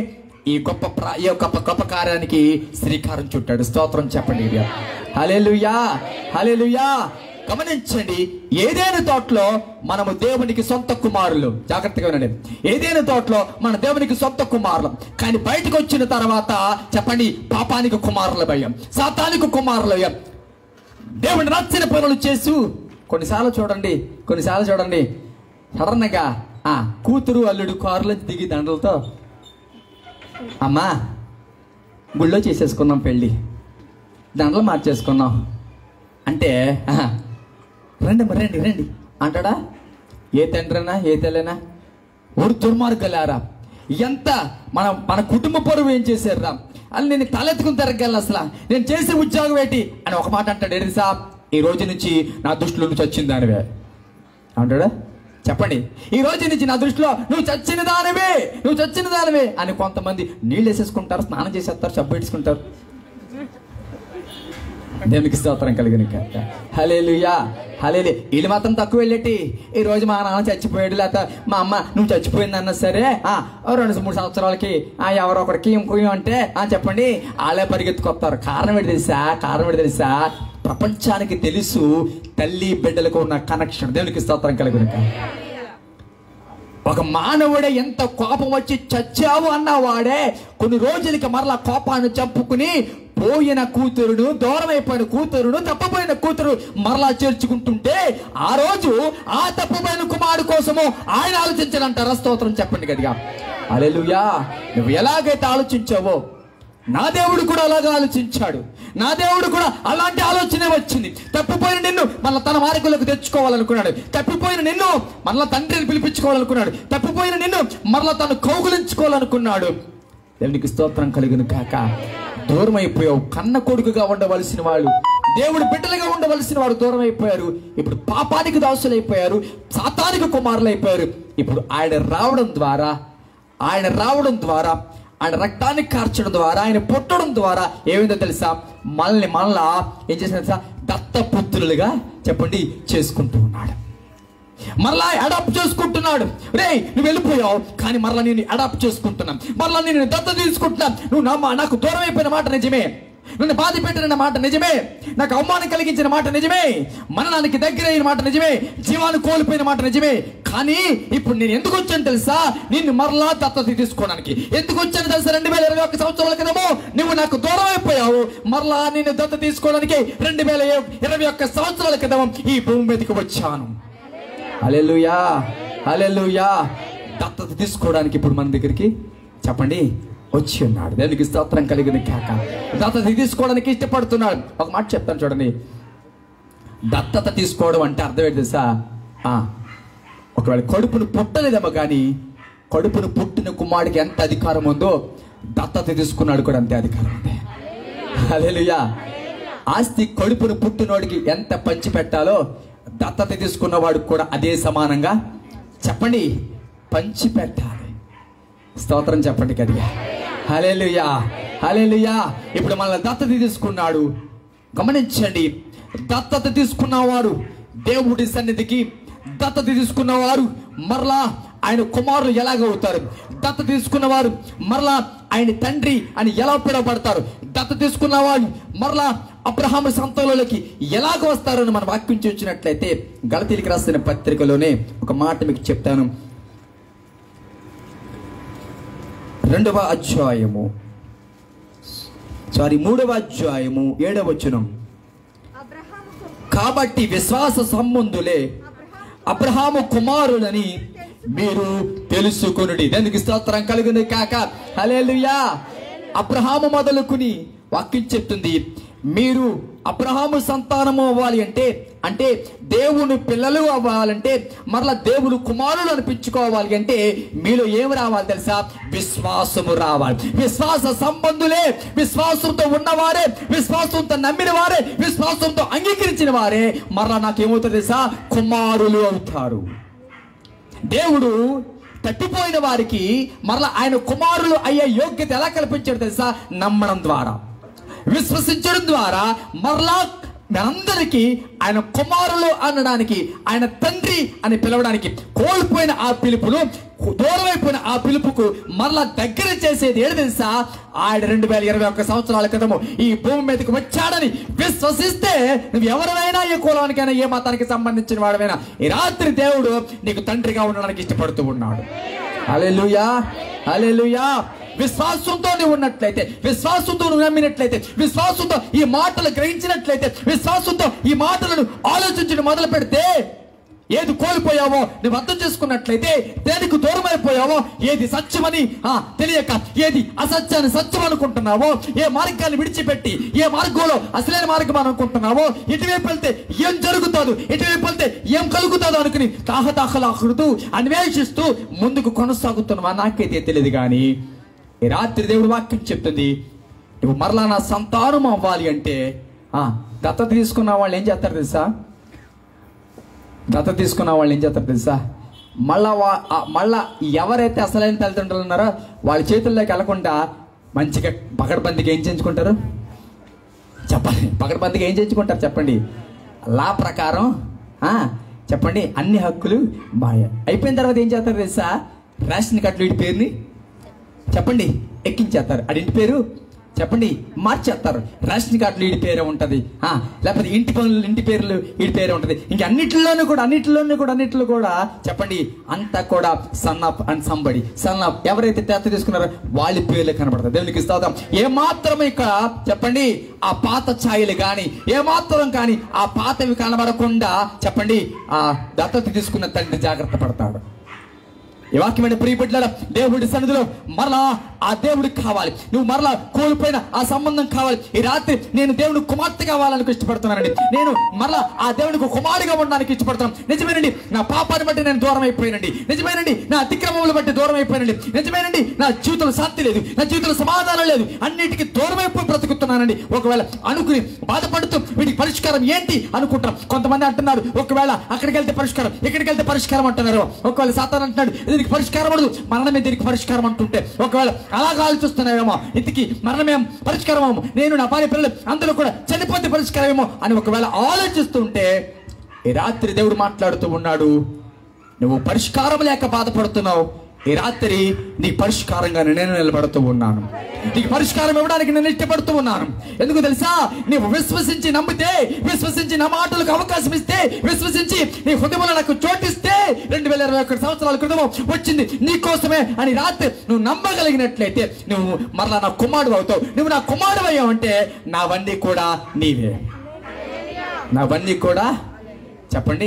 Speaker 1: ఈ గొప్ప ప్రా- ఈ గొప్ప గొప్ప కార్యానికి శ్రీకారం చుట్టాడు స్తోత్రం చెప్పండి హలేలుయా హలేలుయా గమనించండి ఏదైనా తోటలో మనము దేవునికి సొంత కుమారులు జాగ్రత్తగా వినండి ఏదైనా తోటలో మన దేవునికి సొంత కుమారులు కానీ బయటకు వచ్చిన తర్వాత చెప్పండి పాపానికి కుమారుల భయం సాతానికి కుమారుల భయం దేవుని నచ్చిన పనులు చేసు కొన్నిసార్లు చూడండి కొన్నిసార్లు చూడండి సడన్గా ఆ కూతురు అల్లుడు కారులో దిగి దండలతో అమ్మా గుళ్ళో చేసేసుకున్నాం పెళ్ళి దండలు మార్చేసుకున్నాం అంటే ఆహా, రండి అమ్మ, రండి రండి అంటాడా ఏ తండ్రినా ఏ తల్లినా ఊరు దుర్మార్గులారా ఎంత మన మన కుటుంబ పరువు ఏం చేశారా అని నేను తలెత్తుకుని తిరగలను అసలు నేను చేసే ఉద్యోగం ఏంటి అని ఒక మాట అంటాడు ఏంటి సాబ్ ఈ రోజు నుంచి నా దృష్టిలో నుంచి వచ్చింది దానివే అంటాడా చెప్పండి ఈ రోజు నుంచి నా దృష్టిలో నువ్వు చచ్చిన దానివే నువ్వు చచ్చిన దానివే అని కొంతమంది నీళ్ళు వేసేసుకుంటారు స్నానం చేసేస్తారు సబ్బు పెట్టుకుంటారు దేవునికి స్తోత్రం కలిగిన కాక హలేలుయా హలేలు వీళ్ళు మాత్రం తక్కువ వెళ్ళేటి ఈ రోజు మా నాన్న చచ్చిపోయాడు లేకపోతే మా అమ్మ నువ్వు చచ్చిపోయింది అన్నా సరే ఆ ఓ రెండు మూడు సంవత్సరాలకి ఆ ఎవరో ఒకరికి ఇంకొయ్యం అంటే ఆ చెప్పండి వాళ్ళే పరిగెత్తుకొస్తారు కారణం ఏంటి తెలుసా కారణం ఏంటి తెలుసా ప్రపంచానికి తెలుసు తల్లి బిడ్డలకు ఉన్న కనెక్షన్ దేవునికి స్తోత్రం కలిగిన కాక ఒక మానవుడే ఎంత కోపం వచ్చి చచ్చావు అన్నవాడే కొన్ని రోజులకి మరలా కోపాన్ని చంపుకుని పోయిన కూతురును దూరమైపోయిన కూతురును తప్పపోయిన కూతురు మరలా చేర్చుకుంటుంటే ఆ రోజు ఆ తప్పపోయిన కుమారుడు కోసము ఆయన ఆలోచించాలంటారా స్తోత్రం చెప్పండి గదిగా అలెలుయా నువ్వు ఎలాగైతే ఆలోచించావో నా దేవుడు కూడా అలాగా ఆలోచించాడు నా దేవుడు కూడా అలాంటి ఆలోచనే వచ్చింది తప్పిపోయిన నిన్ను మళ్ళీ తన మార్గంలోకి తెచ్చుకోవాలనుకున్నాడు తప్పిపోయిన నిన్ను మళ్ళీ తండ్రిని పిలిపించుకోవాలనుకున్నాడు తప్పిపోయిన నిన్ను మరలా తను కౌగులించుకోవాలనుకున్నాడు దేవునికి స్తోత్రం కలిగిన కాక దూరం అయిపోయావు కన్న కొడుకుగా ఉండవలసిన వాళ్ళు దేవుడు బిడ్డలుగా ఉండవలసిన వాడు దూరం అయిపోయారు ఇప్పుడు పాపానికి దాసులైపోయారు సాతానికి కుమారులు అయిపోయారు ఇప్పుడు ఆయన రావడం ద్వారా ఆయన రావడం ద్వారా ఆయన రక్తాన్ని కార్చడం ద్వారా ఆయన పుట్టడం ద్వారా ఏమైందో తెలుసా మనల్ని మళ్ళా ఏం చేసిన తెలుసా దత్తపుత్రులుగా చెప్పండి చేసుకుంటూ ఉన్నాడు మరలా అడాప్ట్ చేసుకుంటున్నాడు రే నువ్వు వెళ్ళిపోయావు కానీ మరలా నేను అడాప్ట్ చేసుకుంటున్నాను మరలా నేను దత్త తీసుకుంటున్నాను నువ్వు నా మా- నాకు దూరం అయిపోయిన మాట నిజమే నన్ను బాధ పెట్టిన మాట నిజమే నాకు అవమానం కలిగించిన మాట నిజమే మననానికి దగ్గర అయిన మాట నిజమే జీవాన్ని కోల్పోయిన మాట నిజమే కానీ ఇప్పుడు నేను ఎందుకు వచ్చాను తెలుసా నిన్ను మరలా దత్తత తీసుకోవడానికి ఎందుకు వచ్చాను తెలుసా రెండు వేల ఇరవై ఒక్క సంవత్సరాల క్రితము నువ్వు నాకు దూరం అయిపోయావు మరలా నిన్ను దత్త తీసుకోవడానికి రెండు వేల ఇరవై ఒక్క సంవత్సరాల క్రితం ఈ భూమి మీదకి వచ్చాను హల్లెలూయా హల్లెలూయా దత్తత తీసుకోవడానికి ఇప్పుడు మన దగ్గరికి చెప్పండి వచ్చి ఉన్నాడు దేవునికి స్తోత్రం కలిగిన కేక దత్తత తీసుకోవడానికి ఇష్టపడుతున్నాడు ఒక మాట చెప్తాను చూడండి దత్తత తీసుకోవడం అంటే అర్థం ఏంటి తెలుసా ఆ, ఒకవేళ కడుపును పుట్టలేదేమో కానీ కడుపును పుట్టిన కుమారుడికి ఎంత అధికారం ఉందో దత్తత తీసుకున్నాడు కూడా అంతే అధికారం ఉంది హల్లెలూయా ఆస్తి కడుపును పుట్టినోడికి ఎంత పంచి పెట్టాలో దత్తత తీసుకున్నవాడికి కూడా అదే సమానంగా చెప్పండి పంచి పెట్టాలి స్తోత్రం చెప్పండి కదిగా హలేలుయా హలేలుయా ఇప్పుడు మన దత్తత తీసుకున్నాడు గమనించండి దత్తత తీసుకున్నవాడు దేవుడి సన్నిధికి దత్తత తీసుకున్నవారు మరలా ఆయన కుమారులు ఎలాగవుతారు దత్త తీసుకున్నవారు మరలా ఆయన తండ్రి అని ఎలా పిలువబడతారు దత్త తీసుకున్నవాడు మరలా అబ్రహాము సంతంలోకి ఎలాగ వస్తారని మన వాక్యం చూసినట్లయితే గలతీలికి రాసిన పత్రికలోనే ఒక మాట మీకు చెప్తాను రెండవ అధ్యాయము సారీ మూడవ అధ్యాయము ఏడవ వచనం
Speaker 2: అబ్రహాముకు
Speaker 1: కాబట్టి విశ్వాస సంబంధులే అబ్రహాము కుమారులని మీరు తెలుసుకొనుడి దానికి స్తోత్రం కలిగింది కాక హలేలుయా అబ్రహాము మొదలుకుని వాక్యం చెప్తుంది మీరు అబ్రహాము సంతానము అవ్వాలి అంటే అంటే దేవుని పిల్లలు అవ్వాలంటే మరలా దేవుని కుమారులు అనిపించుకోవాలి అంటే మీలో ఏమి రావాలి తెలుసా విశ్వాసము రావాలి విశ్వాస సంబంధులే విశ్వాసంతో ఉన్నవారే విశ్వాసంతో నమ్మిన వారే విశ్వాసంతో అంగీకరించిన వారే మరలా నాకేమవుతుంది తెలుసా కుమారులు అవుతారు దేవుడు తప్పిపోయిన వారికి మరలా ఆయన కుమారులు అయ్యే యోగ్యత ఎలా కల్పించాడు తెలుసా నమ్మడం ద్వారా విశ్వసించడం ద్వారా మరలా మనందరికీ ఆయన కుమారులు అనడానికి ఆయన తండ్రి అని పిలవడానికి కోల్పోయిన ఆ పిలుపును దూరమైపోయిన ఆ పిలుపుకు మరలా దగ్గర చేసేది ఏడు తెలుసా ఆయన రెండు వేల ఇరవై ఒక్క సంవత్సరాల క్రితము ఈ భూమి మీదకి వచ్చాడని విశ్వసిస్తే నువ్వు ఎవరినైనా ఏ కులానికైనా ఏ మతానికి సంబంధించిన వాడమైనా ఈ రాత్రి దేవుడు నీకు తండ్రిగా ఉండడానికి ఇష్టపడుతూ ఉన్నాడు అలెలుయా అలెలుయా విశ్వాసంతో నువ్వు ఉన్నట్లయితే విశ్వాసంతో నువ్వు నమ్మినట్లయితే విశ్వాసంతో ఈ మాటలు గ్రహించినట్లయితే విశ్వాసంతో ఈ మాటలను ఆలోచించడం మొదలు పెడితే ఏది కోల్పోయావో నువ్వు అర్థం చేసుకున్నట్లయితే దేనికి దూరం అయిపోయావో ఏది సత్యమని ఆ, తెలియక ఏది అసత్యాన్ని సత్యం అనుకుంటున్నావో ఏ మార్గాన్ని విడిచిపెట్టి ఏ మార్గంలో అసలైన మార్గం అనుకుంటున్నావో ఇటువైపు వెళ్తే ఏం జరుగుతుందో ఇటువైపు వెళ్తే ఏం కలుగుతుందో అనుకుని తాహతాహలాహుడుతూ అన్వేషిస్తూ ముందుకు కొనసాగుతున్నావా నాకైతే తెలియదు కానీ ఈ రాత్రి దేవుడు వాక్యం చెప్తుంది నువ్వు మరలా నా సంతానం అవ్వాలి అంటే ఆ, దత్తత తీసుకున్న వాళ్ళు ఏం చేస్తారు తెలుసా దత్తత తీసుకున్న వాళ్ళు ఏం చేస్తారు తెలుసా మళ్ళా వా- ఆ మళ్ళా ఎవరైతే అసలైన తల్లిదండ్రులు ఉన్నారో వాళ్ళ చేతుల్లోకి వెళ్లకుండా మంచిగా పకడ్బందీకి ఏం చేయించుకుంటారు చెప్పండి పకడ్బందీకి ఏం చేయించుకుంటారు చెప్పండి లా ప్రకారం ఆ, చెప్పండి అన్ని హక్కులు మాయ అయిపోయిన తర్వాత ఏం చేస్తారు తెలుసా రేషన్ కార్డులు వీటి పేరుని చెప్పండి ఎక్కించేస్తారు అది ఇంటి పేరు చెప్పండి మార్చేస్తారు రేషన్ కార్డులు వీడి పేరే ఉంటది ఆ, లేకపోతే ఇంటి పనులు ఇంటి పేర్లు వీడి పేరే ఉంటది ఇంక అన్నిటిలోనూ కూడా అన్నిటిలోనూ కూడా అన్నిటిలో కూడా చెప్పండి అంతా కూడా son of and somebody son of ఎవరైతే తెత్త తీసుకున్నారో వాళ్ళ పేర్లు కనబడతాయి దేవునికి ఇస్తాం ఏ మాత్రం ఇక్కడ చెప్పండి ఆ పాత ఛాయలు కానీ ఏ మాత్రం కానీ ఆ పాతవి కనబడకుండా చెప్పండి ఆ దత్తత తీసుకున్న తండ్రి జాగ్రత్త పడతాడు ఈ వాక్యమైన ప్రియబిడ్డల దేవుడి సన్నిధిలో మరలా ఆ దేవుడికి కావాలి నువ్వు మరలా కోల్పోయిన ఆ సంబంధం కావాలి ఈ రాత్రి నేను దేవుని కుమార్తె కావాలని ఇష్టపడుతున్నానండి నేను మరలా ఆ దేవునికి కుమారుడిగా ఉండడానికి ఇష్టపడుతున్నాను నిజమేనండి నా పాపాన్ని బట్టి నేను దూరం అయిపోయానండి నిజమేనండి నా అతిక్రమములు బట్టి దూరం అయిపోయానండి నిజమేనండి నా జీవితంలో శాంతి లేదు నా జీవితంలో సమాధానం లేదు అన్నిటికీ దూరం అయిపోయి బ్రతుకుతున్నానండి ఒకవేళ అనుకుని బాధపడుతూ వీటికి పరిష్కారం ఏంటి అనుకుంటాం కొంతమంది అంటున్నారు ఒకవేళ అక్కడికి వెళ్తే పరిష్కారం ఇక్కడికి వెళ్తే పరిష్కారం అంటున్నారు ఒకవేళ సాతాన్ అంటున్నాడు దీనికి పరిష్కారం ఉండదు మరణమే దీనికి పరిష్కారం అంటుంటే ఒకవేళ అలాగా ఆలోచిస్తున్నావేమో ఇంతకి మరణమేం పరిష్కారమేమో నేను నా భార్య పిల్లలు అందరూ కూడా చనిపోతే పరిష్కారమేమో అని ఒకవేళ ఆలోచిస్తుంటే ఈ రాత్రి దేవుడు మాట్లాడుతూ ఉన్నాడు నువ్వు పరిష్కారం లేక బాధపడుతున్నావు ఈ రాత్రి నీ పరిష్కారంగా నేను నిలబడుతూ ఉన్నాను నీకు పరిష్కారం ఇవ్వడానికి నేను ఇష్టపడుతూ ఉన్నాను ఎందుకు తెలుసా నీవు విశ్వసించి నమ్మితే విశ్వసించి నా మాటలకు అవకాశం ఇస్తే విశ్వసించి నీ హృదయంలో నాకు చోటిస్తే రెండు వేల ఇరవై ఒకటి సంవత్సరాల క్రితం వచ్చింది నీ కోసమే అని రాత్రి నువ్వు నమ్మగలిగినట్లయితే నువ్వు మరలా నా కుమారుడు అవుతావు నువ్వు నా కుమారుడు అయ్యావంటే నావన్నీ కూడా నీవే నావన్నీ కూడా చెప్పండి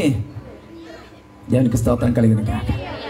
Speaker 1: దేవునికి స్తోత్రం కలిగిన కాక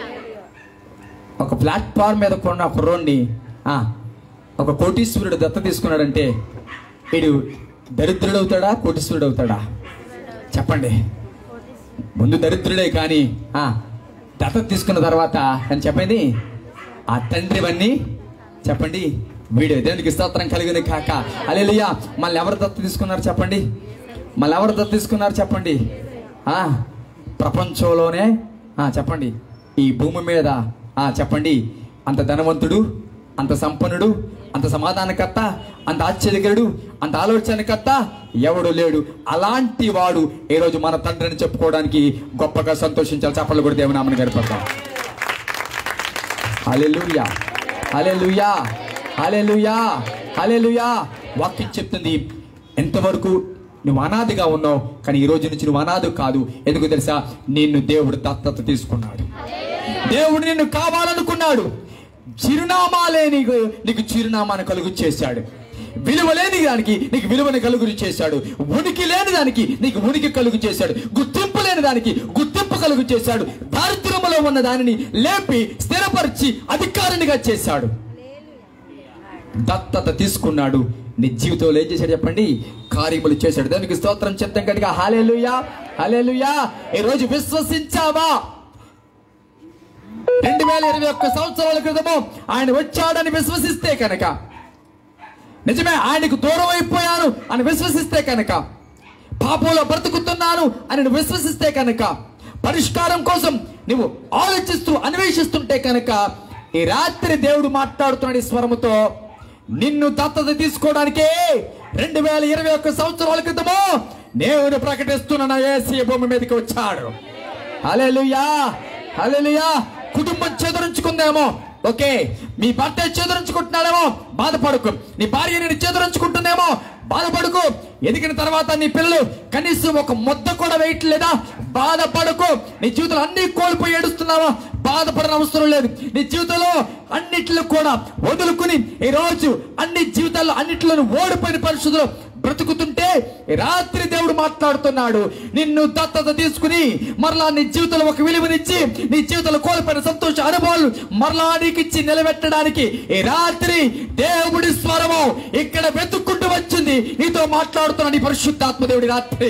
Speaker 1: ఒక ప్లాట్ఫామ్ మీద కొన్న కుర్రోడిని ఆ, ఒక కోటీశ్వరుడు దత్త తీసుకున్నాడంటే వీడు దరిద్రుడు అవుతాడా కోటీశ్వరుడు అవుతాడా చెప్పండి ముందు దరిద్రుడే కానీ ఆ, దత్త తీసుకున్న తర్వాత అని చెప్పింది ఆ తండ్రివన్నీ చెప్పండి వీడు దేవునికి స్తోత్రం కలిగిన కాక అలెలుయా మళ్ళీ ఎవరు దత్త తీసుకున్నారు చెప్పండి మళ్ళీ ఎవరు దత్త తీసుకున్నారు చెప్పండి ఆ, ప్రపంచంలోనే ఆ, చెప్పండి ఈ భూమి మీద ఆ, చెప్పండి అంత ధనవంతుడు అంత సంపన్నుడు అంత సమాధానకర్త అంత ఆశ్చర్యకరుడు అంత ఆలోచనకర్త ఎవడు లేడు అలాంటి వాడు ఈ రోజు మన తండ్రిని చెప్పుకోవడానికి గొప్పగా సంతోషించాలి చెప్పలు కూడా దేవునామని గడిపడతాం హల్లెలూయా హల్లెలూయా హల్లెలూయా హల్లెలూయా వాక్యం చెప్తుంది ఎంతవరకు నువ్వు అనాదిగా ఉన్నావు కానీ ఈ రోజు నుంచి నువ్వు అనాథు కాదు ఎందుకు తెలుసా నిన్ను దేవుడు దత్తత తీసుకున్నాడు దేవుడు నిన్ను కావాలనుకున్నాడు చిరునామా లేని నీకు చిరునామాను కలుగు చేశాడు విలువ లేని దానికి నీకు విలువని కలుగు చేశాడు ఉనికి లేని దానికి నీకు ఉనికి కలుగు చేశాడు గుర్తింపు లేని దానికి గుర్తింపు కలుగు చేశాడు దారిద్ర్యములో ఉన్న దానిని లేపి స్థిరపరిచి అధికారినిగా చేశాడు దత్తత తీసుకున్నాడు నీ జీవితంలో ఏం చేశాడు చెప్పండి కార్యములు చేశాడు దానికి స్తోత్రం చెప్తాం గట్టిగా హాలేలుయా హాలేలుయా ఈ రోజు విశ్వసించావా రెండు వేల ఇరవై ఒక్క సంవత్సరాల క్రితము ఆయన వచ్చాడని విశ్వసిస్తే కనుక నిజమే ఆయనకు దూరం అయిపోయాను అని విశ్వసిస్తే కనుక పాపంలో బ్రతుకుతున్నాను అని నువ్వు విశ్వసిస్తే కనుక పరిష్కారం కోసం నువ్వు ఆలోచిస్తూ అన్వేషిస్తుంటే కనుక ఈ రాత్రి దేవుడు మాట్లాడుతున్నాడు ఈ స్వరముతో నిన్ను దత్తత తీసుకోవడానికే రెండు వేల ఇరవై ఒక్క సంవత్సరాల క్రితము దేవుడు ప్రకటిస్తున్న నా ఏసీ భూమి మీదకి వచ్చాడు హల్లెలూయా హల్లెలూయా కుటుంబం చెదరించుకుందేమో ఓకే మీ భర్త చెదరించుకుంటున్నాడేమో బాధపడుకు నీ భార్య నేను చెదరించుకుంటుందేమో బాధపడుకు ఎదిగిన తర్వాత నీ పిల్లలు కనీసం ఒక ముద్ద కూడా వేయట్లేదా బాధపడుకు నీ జీవితంలో అన్ని కోల్పోయి ఏడుస్తున్నావా బాధపడని అవసరం లేదు నీ జీవితంలో అన్నిట్లో కూడా వదులుకుని ఈ రోజు అన్ని జీవితాల్లో అన్నిట్లోనూ ఓడిపోయిన పరిస్థితులు బ్రతుకుతుంటే ఈ రాత్రి దేవుడు మాట్లాడుతున్నాడు నిన్ను దత్తత తీసుకుని మరలా నీ జీవితంలో ఒక విలువనిచ్చి నీ జీవితంలో కోల్పోయిన సంతోష అనుభవాలు మరలా నీకు ఇచ్చి నిలబెట్టడానికి ఈ రాత్రి దేవుడి స్వరము ఇక్కడ వెతుక్కుంటూ వచ్చింది నీతో మాట్లాడుతున్నాడు ఈ పరిశుద్ధాత్మ దేవుడి రాత్రి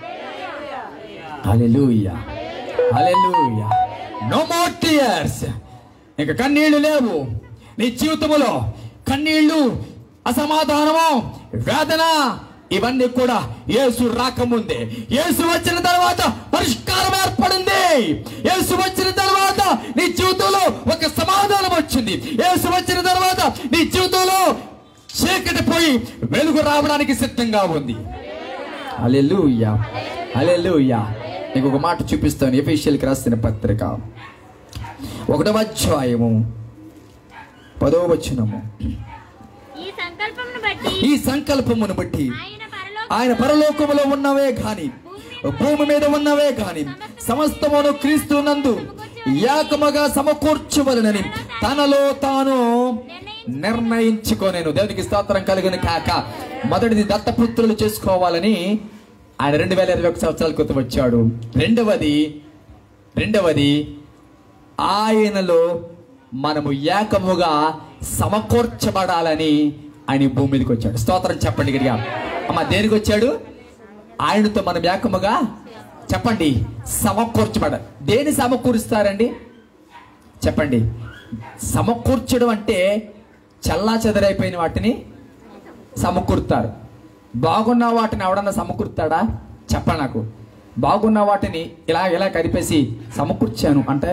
Speaker 1: hallelujah hallelujah no more tears ఇక కన్నీళ్లు లేవు నీ జీవితములో కన్నీళ్లు అసమాధానము వేదన ఇవన్నీ కూడా యేసు రాకముందే యేసు వచ్చిన తర్వాత పరిష్కారం ఏర్పడింది యేసు వచ్చిన తర్వాత నీ జీవితంలో ఒక సమాధానం వచ్చింది యేసు వచ్చిన తర్వాత నీ జీవితంలో చీకటి పోయి వెలుగు రావడానికి సిద్ధంగా ఉంది అలెలుయ్యా అలెలుయ్యా నీకు ఒక మాట చూపిస్తాను ఎఫీషియల్కి రాసిన పత్రిక ఒకటవ అధ్యాయము పదవ వచనము
Speaker 3: ఈ సంకల్పమును బట్టి
Speaker 1: ఈ సంకల్పమును బట్టి
Speaker 3: ఆయన పరలోక
Speaker 1: ఆయన పరలోకములో ఉన్నవే గాని భూమి మీద ఉన్నవే గాని సమస్తమును క్రీస్తు నందు ఏకముగా సమకూర్చవలనని తనలో తాను నిర్ణయించుకోనేను దేవునికి స్తోత్రం కలిగిన కాక మొదటిది దత్తపుత్రులు చేసుకోవాలని ఆయన రెండు వేల ఇరవై ఒక సంవత్సరాల క్రితం వచ్చాడు రెండవది రెండవది ఆయనలో మనము ఏకముగా సమకూర్చబడాలని ఆయన ఈ భూమి మీదకి వచ్చాడు స్తోత్రం చెప్పండి గడిగా అమ్మ దేనికి వచ్చాడు ఆయనతో మనం ఏకముగా చెప్పండి సమకూర్చబడ దేని సమకూరుస్తారండి చెప్పండి సమకూర్చడం అంటే చల్లా చెదరైపోయిన వాటిని సమకూరుతారు బాగున్న వాటిని ఎవడన్నా సమకూరుతాడా చెప్ప నాకు బాగున్న వాటిని ఇలా ఇలా కరిపేసి సమకూర్చాను అంటే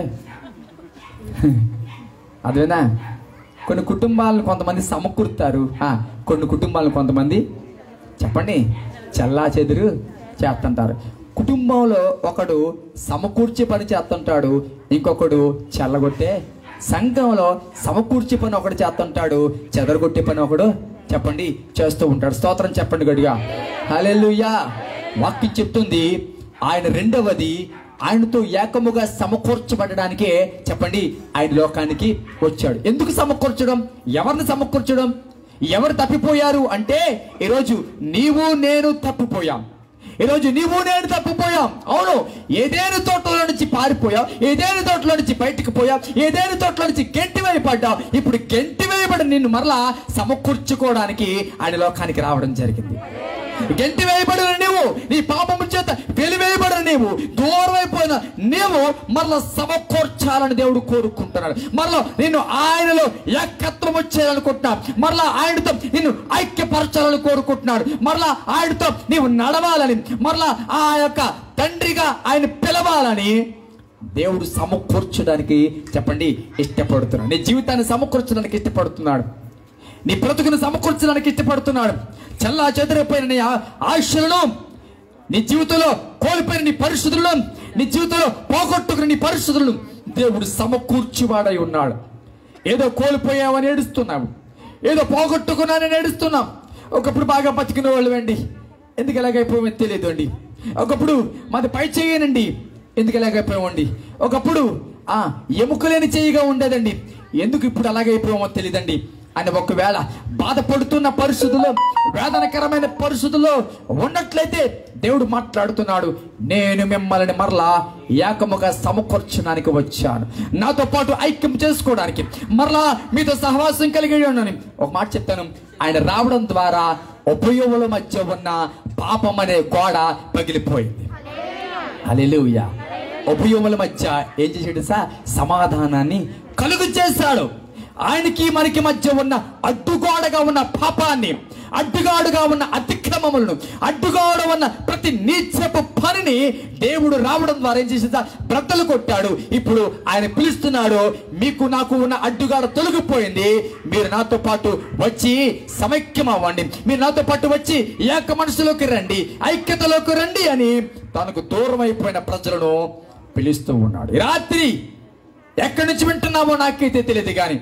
Speaker 1: అదేనా కొన్ని కుటుంబాలను కొంతమంది సమకూరుతారు ఆ, కొన్ని కుటుంబాలను కొంతమంది చెప్పండి చల్లా చెదురు చేస్తుంటారు కుటుంబంలో ఒకడు సమకూర్చి పని చేస్తుంటాడు ఇంకొకడు చల్లగొట్టే సంఘంలో సమకూర్చి పని ఒకడు చేస్తుంటాడు చెదరగొట్టే పని ఒకడు చెప్పండి చేస్తూ ఉంటాడు స్తోత్రం చెప్పండి గడిగా హల్లెలూయా వాక్యం చెప్తుంది ఆయన రెండవది ఆయనతో ఏకముగా సమకూర్చబడడానికే చెప్పండి ఆయన లోకానికి వచ్చాడు ఎందుకు సమకూర్చడం ఎవరిని సమకూర్చడం ఎవరు తప్పిపోయారు అంటే ఈరోజు నీవు నేను తప్పిపోయాం ఈరోజు నీవు నేను తప్పిపోయాం అవును ఏదేని తోటలో నుంచి పారిపోయావు ఏదేని తోటలో నుంచి బయటికి పోయావు ఏదేని తోటలో నుంచి గెంటి వేయబడ్డావు ఇప్పుడు గెంటి వేయబడి నిన్ను మరలా సమకూర్చుకోవడానికి ఆయన లోకానికి రావడం జరిగింది గెంటి వేయబడిన నీవు నీ పాపము చేత వెలివేయబడిన నీవు దూరం అయిపోయిన నీవు మరలా సమకూర్చాలని దేవుడు కోరుకుంటున్నాడు మరలా నేను ఆయనలో ఏకత్వం వచ్చేయాలనుకుంటున్నా మరలా ఆయనతో నిన్ను ఐక్యపరచాలని కోరుకుంటున్నాడు మరలా ఆయనతో నీవు నడవాలని మరలా ఆ యొక్క తండ్రిగా ఆయన పిలవాలని దేవుడు సమకూర్చడానికి చెప్పండి ఇష్టపడుతున్నాడు నీ జీవితాన్ని సమకూర్చడానికి ఇష్టపడుతున్నాడు నీ బ్రతుకును సమకూర్చడానికి ఇష్టపడుతున్నాడు చల్లా చెదిరిపోయిన నీ ఆ- ఆశలను నీ జీవితంలో కోల్పోయిన నీ పరిస్థితులను నీ జీవితంలో పోగొట్టుకున్న నీ పరిస్థితులను దేవుడు సమకూర్చివాడై ఉన్నాడు ఏదో కోల్పోయావని ఏడుస్తున్నావు ఏదో పోగొట్టుకున్నానని ఏడుస్తున్నాం ఒకప్పుడు బాగా బతికిన వాళ్ళు అండి ఎందుకు ఎలాగైపోయామో తెలియదు అండి ఒకప్పుడు మాది పై చేయనండి ఎందుకు ఎలాగైపోయామండి ఒకప్పుడు ఆ ఎముకలేని చేయిగా ఉండేదండి ఎందుకు ఇప్పుడు అలాగైపోయామో తెలియదండి అని ఒకవేళ బాధపడుతున్న పరిస్థితుల్లో వేదనకరమైన పరిస్థితుల్లో ఉన్నట్లయితే దేవుడు మాట్లాడుతున్నాడు నేను మిమ్మల్ని మరలా ఏకముగా సమకూర్చడానికి వచ్చాను నాతో పాటు ఐక్యం చేసుకోవడానికి మరలా మీతో సహవాసం కలిగి ఉన్నాను ఒక మాట చెప్తాను ఆయన రావడం ద్వారా ఉపయోగుల మధ్య ఉన్న పాపం అనే గోడ పగిలిపోయింది హల్లెలూయా ఉభయముల మధ్య ఏం చేసాడు సా సమాధానాన్ని కలుగు చేశాడు ఆయనకి మనకి మధ్య ఉన్న అడ్డుగోడగా ఉన్న పాపాన్ని అడ్డుగాడుగా ఉన్న అతిక్రమములను అడ్డుగోడ ఉన్న ప్రతి నీచపు పనిని దేవుడు రావడం ద్వారా ఏం చేసిందా బ్రద్దలు కొట్టాడు ఇప్పుడు ఆయన పిలుస్తున్నాడు మీకు నాకు ఉన్న అడ్డుగాడ తొలగిపోయింది మీరు నాతో పాటు వచ్చి సమైక్యం అవ్వండి మీరు నాతో పాటు వచ్చి ఏక మనసులోకి రండి ఐక్యతలోకి రండి అని తనకు దూరం అయిపోయిన ప్రజలను పిలుస్తూ ఉన్నాడు ఈ రాత్రి ఎక్కడి నుంచి వింటున్నావో నాకైతే తెలియదు కానీ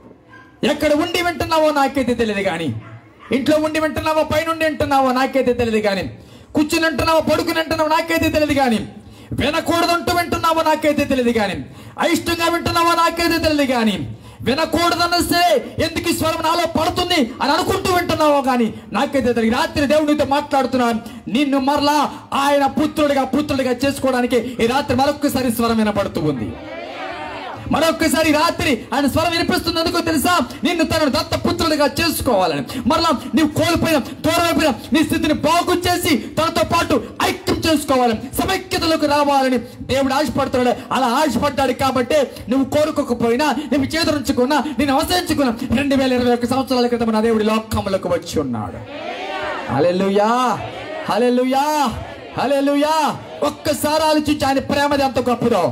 Speaker 1: ఎక్కడ ఉండి వింటున్నావో నాకైతే తెలియదు కానీ ఇంట్లో ఉండి వింటున్నావో పైనుండి వింటున్నావో నాకైతే తెలియదు కానీ కూర్చుని వింటున్నావో పడుకుని వింటున్నావో నాకైతే తెలియదు కానీ వినకూడదంటూ వింటున్నావో నాకైతే తెలియదు కానీ అయిష్టంగా వింటున్నావో నాకైతే తెలియదు కానీ వినకూడదన్న సరే ఎందుకు ఈ స్వరం నాలో పడుతుంది అని అనుకుంటూ వింటున్నావో కానీ నాకైతే తెలియదు రాత్రి దేవుడితో మాట్లాడుతున్నాను నిన్ను మరలా ఆయన పుత్రుడిగా పుత్రుడిగా చేసుకోవడానికి ఈ రాత్రి మరొక్కసారి స్వరం వినపడుతూ ఉంది మరొక్కసారి రాత్రి ఆయన స్వరం వినిపిస్తున్నందుకు తెలుసా నిన్ను తనను దత్త పుత్రుడిగా చేసుకోవాలని మరలా నీవు కోల్పోయిన దూరం అయిపోయిన నీ స్థితిని బాగు చేసి తనతో పాటు ఐక్యం చేసుకోవాలని సమైక్యతలోకి రావాలని దేవుడు ఆశపడుతున్నాడు అలా ఆశపడ్డాడు కాబట్టి నువ్వు కోరుకోకపోయినా నువ్వు చేదరించుకున్నా నేను అవసరించుకున్నా రెండు వేల ఇరవై ఒక్క సంవత్సరాల క్రితం నా దేవుడి లోకంలోకి వచ్చి ఉన్నాడు హల్లెలూయా హల్లెలూయా హల్లెలూయా ఒక్కసారి ఆలోచించి ఆయన ప్రేమది ఎంత గొప్పదో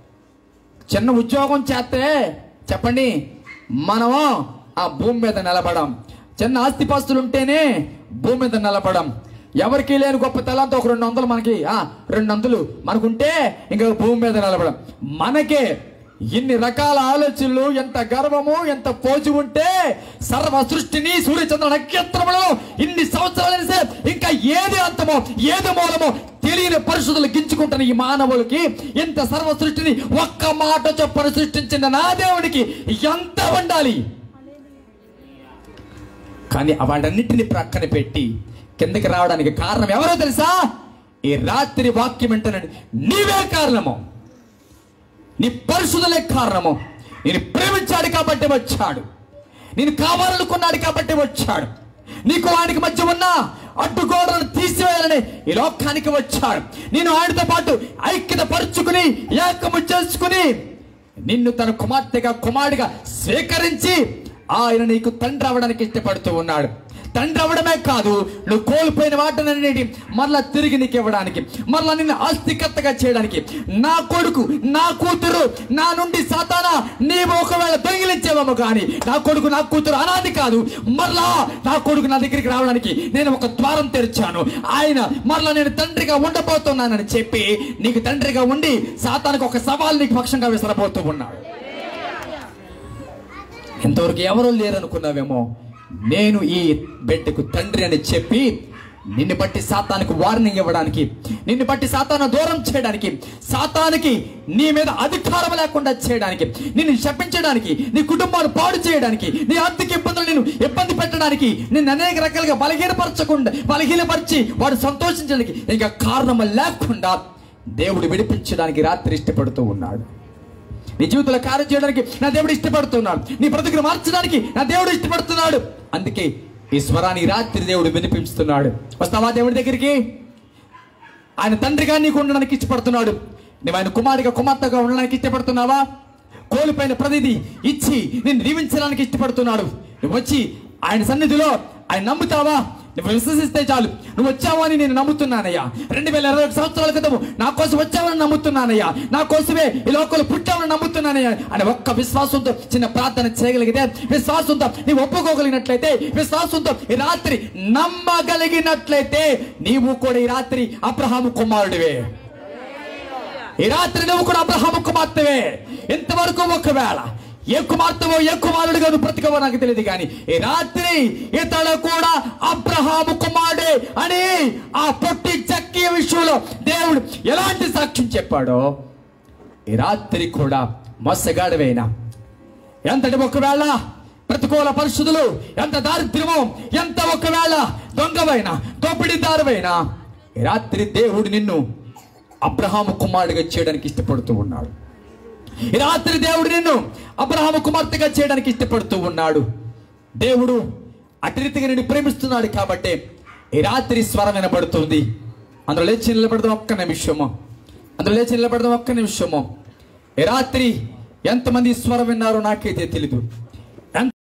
Speaker 1: చిన్న ఉద్యోగం చేస్తే చెప్పండి మనము ఆ భూమి మీద నిలబడం చిన్న ఆస్తిపాస్తులు ఉంటేనే భూమి మీద నిలబడం ఎవరికి లేని గొప్ప తలంతో ఒక రెండు వందలు మనకి ఆ రెండు వందలు మనకుంటే ఇంకా భూమి మీద నిలబడం మనకే ఇన్ని రకాల ఆలోచనలు ఎంత గర్వము ఎంత పోజు ఉంటే సర్వ సృష్టిని సూర్యచంద్ర నక్షత్రములను ఇన్ని సంవత్సరాలు సరే ఇంకా ఏది అంతమో ఏది మూలమో తెలియని పరిశుద్ధులు గించుకుంటున్న ఈ మానవులకి ఎంత సర్వ సృష్టిని ఒక్క మాట చొప్పున సృష్టించిన నా దేవుడికి ఎంత ఉండాలి కానీ వాటన్నిటిని ప్రక్కన పెట్టి కిందకి రావడానికి కారణం ఎవరో తెలుసా ఈ రాత్రి వాక్యం వింటానండి నీవే కారణము నీ పరిశుద్ధులే కారణము నేను ప్రేమించాడు కాబట్టి వచ్చాడు నేను కావాలనుకున్నాడు కాబట్టి వచ్చాడు నీకు ఆయనకి మధ్య ఉన్న అడ్డుగోడలను తీసివేయాలని ఈ లోకానికి వచ్చాడు నేను ఆయనతో పాటు ఐక్యత పరుచుకుని ఏకము చేసుకుని నిన్ను తన కుమార్తెగా కుమారుడిగా స్వీకరించి ఆయన నీకు తండ్రి అవ్వడానికి ఇష్టపడుతూ ఉన్నాడు తండ్రి అవ్వడమే కాదు నువ్వు కోల్పోయిన వాటినన్నిటి మరలా తిరిగి నీకు ఇవ్వడానికి మరలా నిన్ను ఆస్తికర్తగా చేయడానికి నా కొడుకు నా కూతురు నా నుండి సాతానా నీవు ఒకవేళ దొంగిలించేవేమో కానీ నా కొడుకు నా కూతురు అనాది కాదు మరలా నా కొడుకు నా దగ్గరికి రావడానికి నేను ఒక ద్వారం తెరిచాను ఆయన మరలా నేను తండ్రిగా ఉండబోతున్నానని చెప్పి నీకు తండ్రిగా ఉండి సాతానికి ఒక సవాల్ నీకు పక్షంగా విసరబోతూ ఉన్నాడు ఇంతవరకు ఎవరూ లేరనుకున్నావేమో నేను ఈ బిడ్డకు తండ్రి అని చెప్పి నిన్ను బట్టి సాతానికి వార్నింగ్ ఇవ్వడానికి నిన్ను బట్టి సాతాను దూరం చేయడానికి సాతానికి నీ మీద అధికారం లేకుండా చేయడానికి నిన్ను శపించడానికి నీ కుటుంబాన్ని పాడు చేయడానికి నీ ఆర్థిక ఇబ్బందులు నేను ఇబ్బంది పెట్టడానికి నిన్ను అనేక రకాలుగా బలహీనపరచకుండా బలహీనపరిచి వాడు సంతోషించడానికి ఇంకా కారణం లేకుండా దేవుడు విడిపించడానికి రాత్రి ఇష్టపడుతూ ఉన్నాడు నీ జీవితంలో కార్యం చేయడానికి నా దేవుడు ఇష్టపడుతున్నాడు నీ బ్రతుకును మార్చడానికి నా దేవుడు ఇష్టపడుతున్నాడు అందుకే ఈ స్వరాన్ని ఈ రాత్రి దేవుడు వినిపిస్తున్నాడు వస్తావా దేవుడి దగ్గరికి ఆయన తండ్రిగా నీకు ఉండడానికి ఇష్టపడుతున్నాడు నువ్వు ఆయన కుమారుడిగా కుమార్తెగా ఉండడానికి ఇష్టపడుతున్నావా కోల్పోయిన ప్రతిదీ ఇచ్చి నేను దీవించడానికి ఇష్టపడుతున్నాడు నువ్వు వచ్చి ఆయన సన్నిధిలో ఆయన నమ్ముతావా నువ్వు విశ్వసిస్తే చాలు నువ్వు వచ్చావని నేను నమ్ముతున్నానయ్యా రెండు వేల ఇరవై ఒక సంవత్సరాల క్రితం నా కోసం వచ్చావని నమ్ముతున్నానయ్యా నా కోసమే ఈ లోకంలో పుట్టావని నమ్ముతున్నానయ్యా అని ఒక్క విశ్వాసంతో చిన్న ప్రార్థన చేయగలిగితే విశ్వాసంతో నీవు ఒప్పుకోగలిగినట్లయితే విశ్వాసంతో ఈ రాత్రి నమ్మగలిగినట్లయితే నీవు కూడా ఈ రాత్రి అబ్రహాము కుమారుడివే ఈ రాత్రి నువ్వు కూడా అబ్రహాము కుమార్తెవే ఇంతవరకు ఒకవేళ ఏ కుమార్తెవో ఏ కుమారుడిగా నువ్వు బ్రతికవో నాకు తెలియదు కానీ ఈ రాత్రి ఇతడు కూడా అబ్రహాము కుమారుడే అని ఆ పొట్టి చక్కియ విషయంలో దేవుడు ఎలాంటి సాక్ష్యం చెప్పాడో ఈ రాత్రి కూడా మోసగాడివైనా ఎంతటి ఒకవేళ ప్రతికూల పరిస్థితులు ఎంత దారిద్ర్యమో ఎంత ఒకవేళ దొంగవైనా దోపిడీదారువైనా ఈ రాత్రి దేవుడు నిన్ను అబ్రహాము కుమారుడిగా చేయడానికి ఇష్టపడుతూ ఉన్నాడు ఈ రాత్రి దేవుడు నిన్ను అబ్రహాము కుమార్తెగా చేయడానికి ఇష్టపడుతూ ఉన్నాడు దేవుడు అటు రీతిగా నిన్ను ప్రేమిస్తున్నాడు కాబట్టి ఈ రాత్రి స్వరం వినబడుతుంది అందులో లేచి నిలబడదాం ఒక్క నిమిషము అందులో లేచి నిలబడదాం ఒక్క నిమిషము ఈ రాత్రి ఎంతమంది ఈ స్వరం విన్నారో నాకైతే తెలీదు ఎంత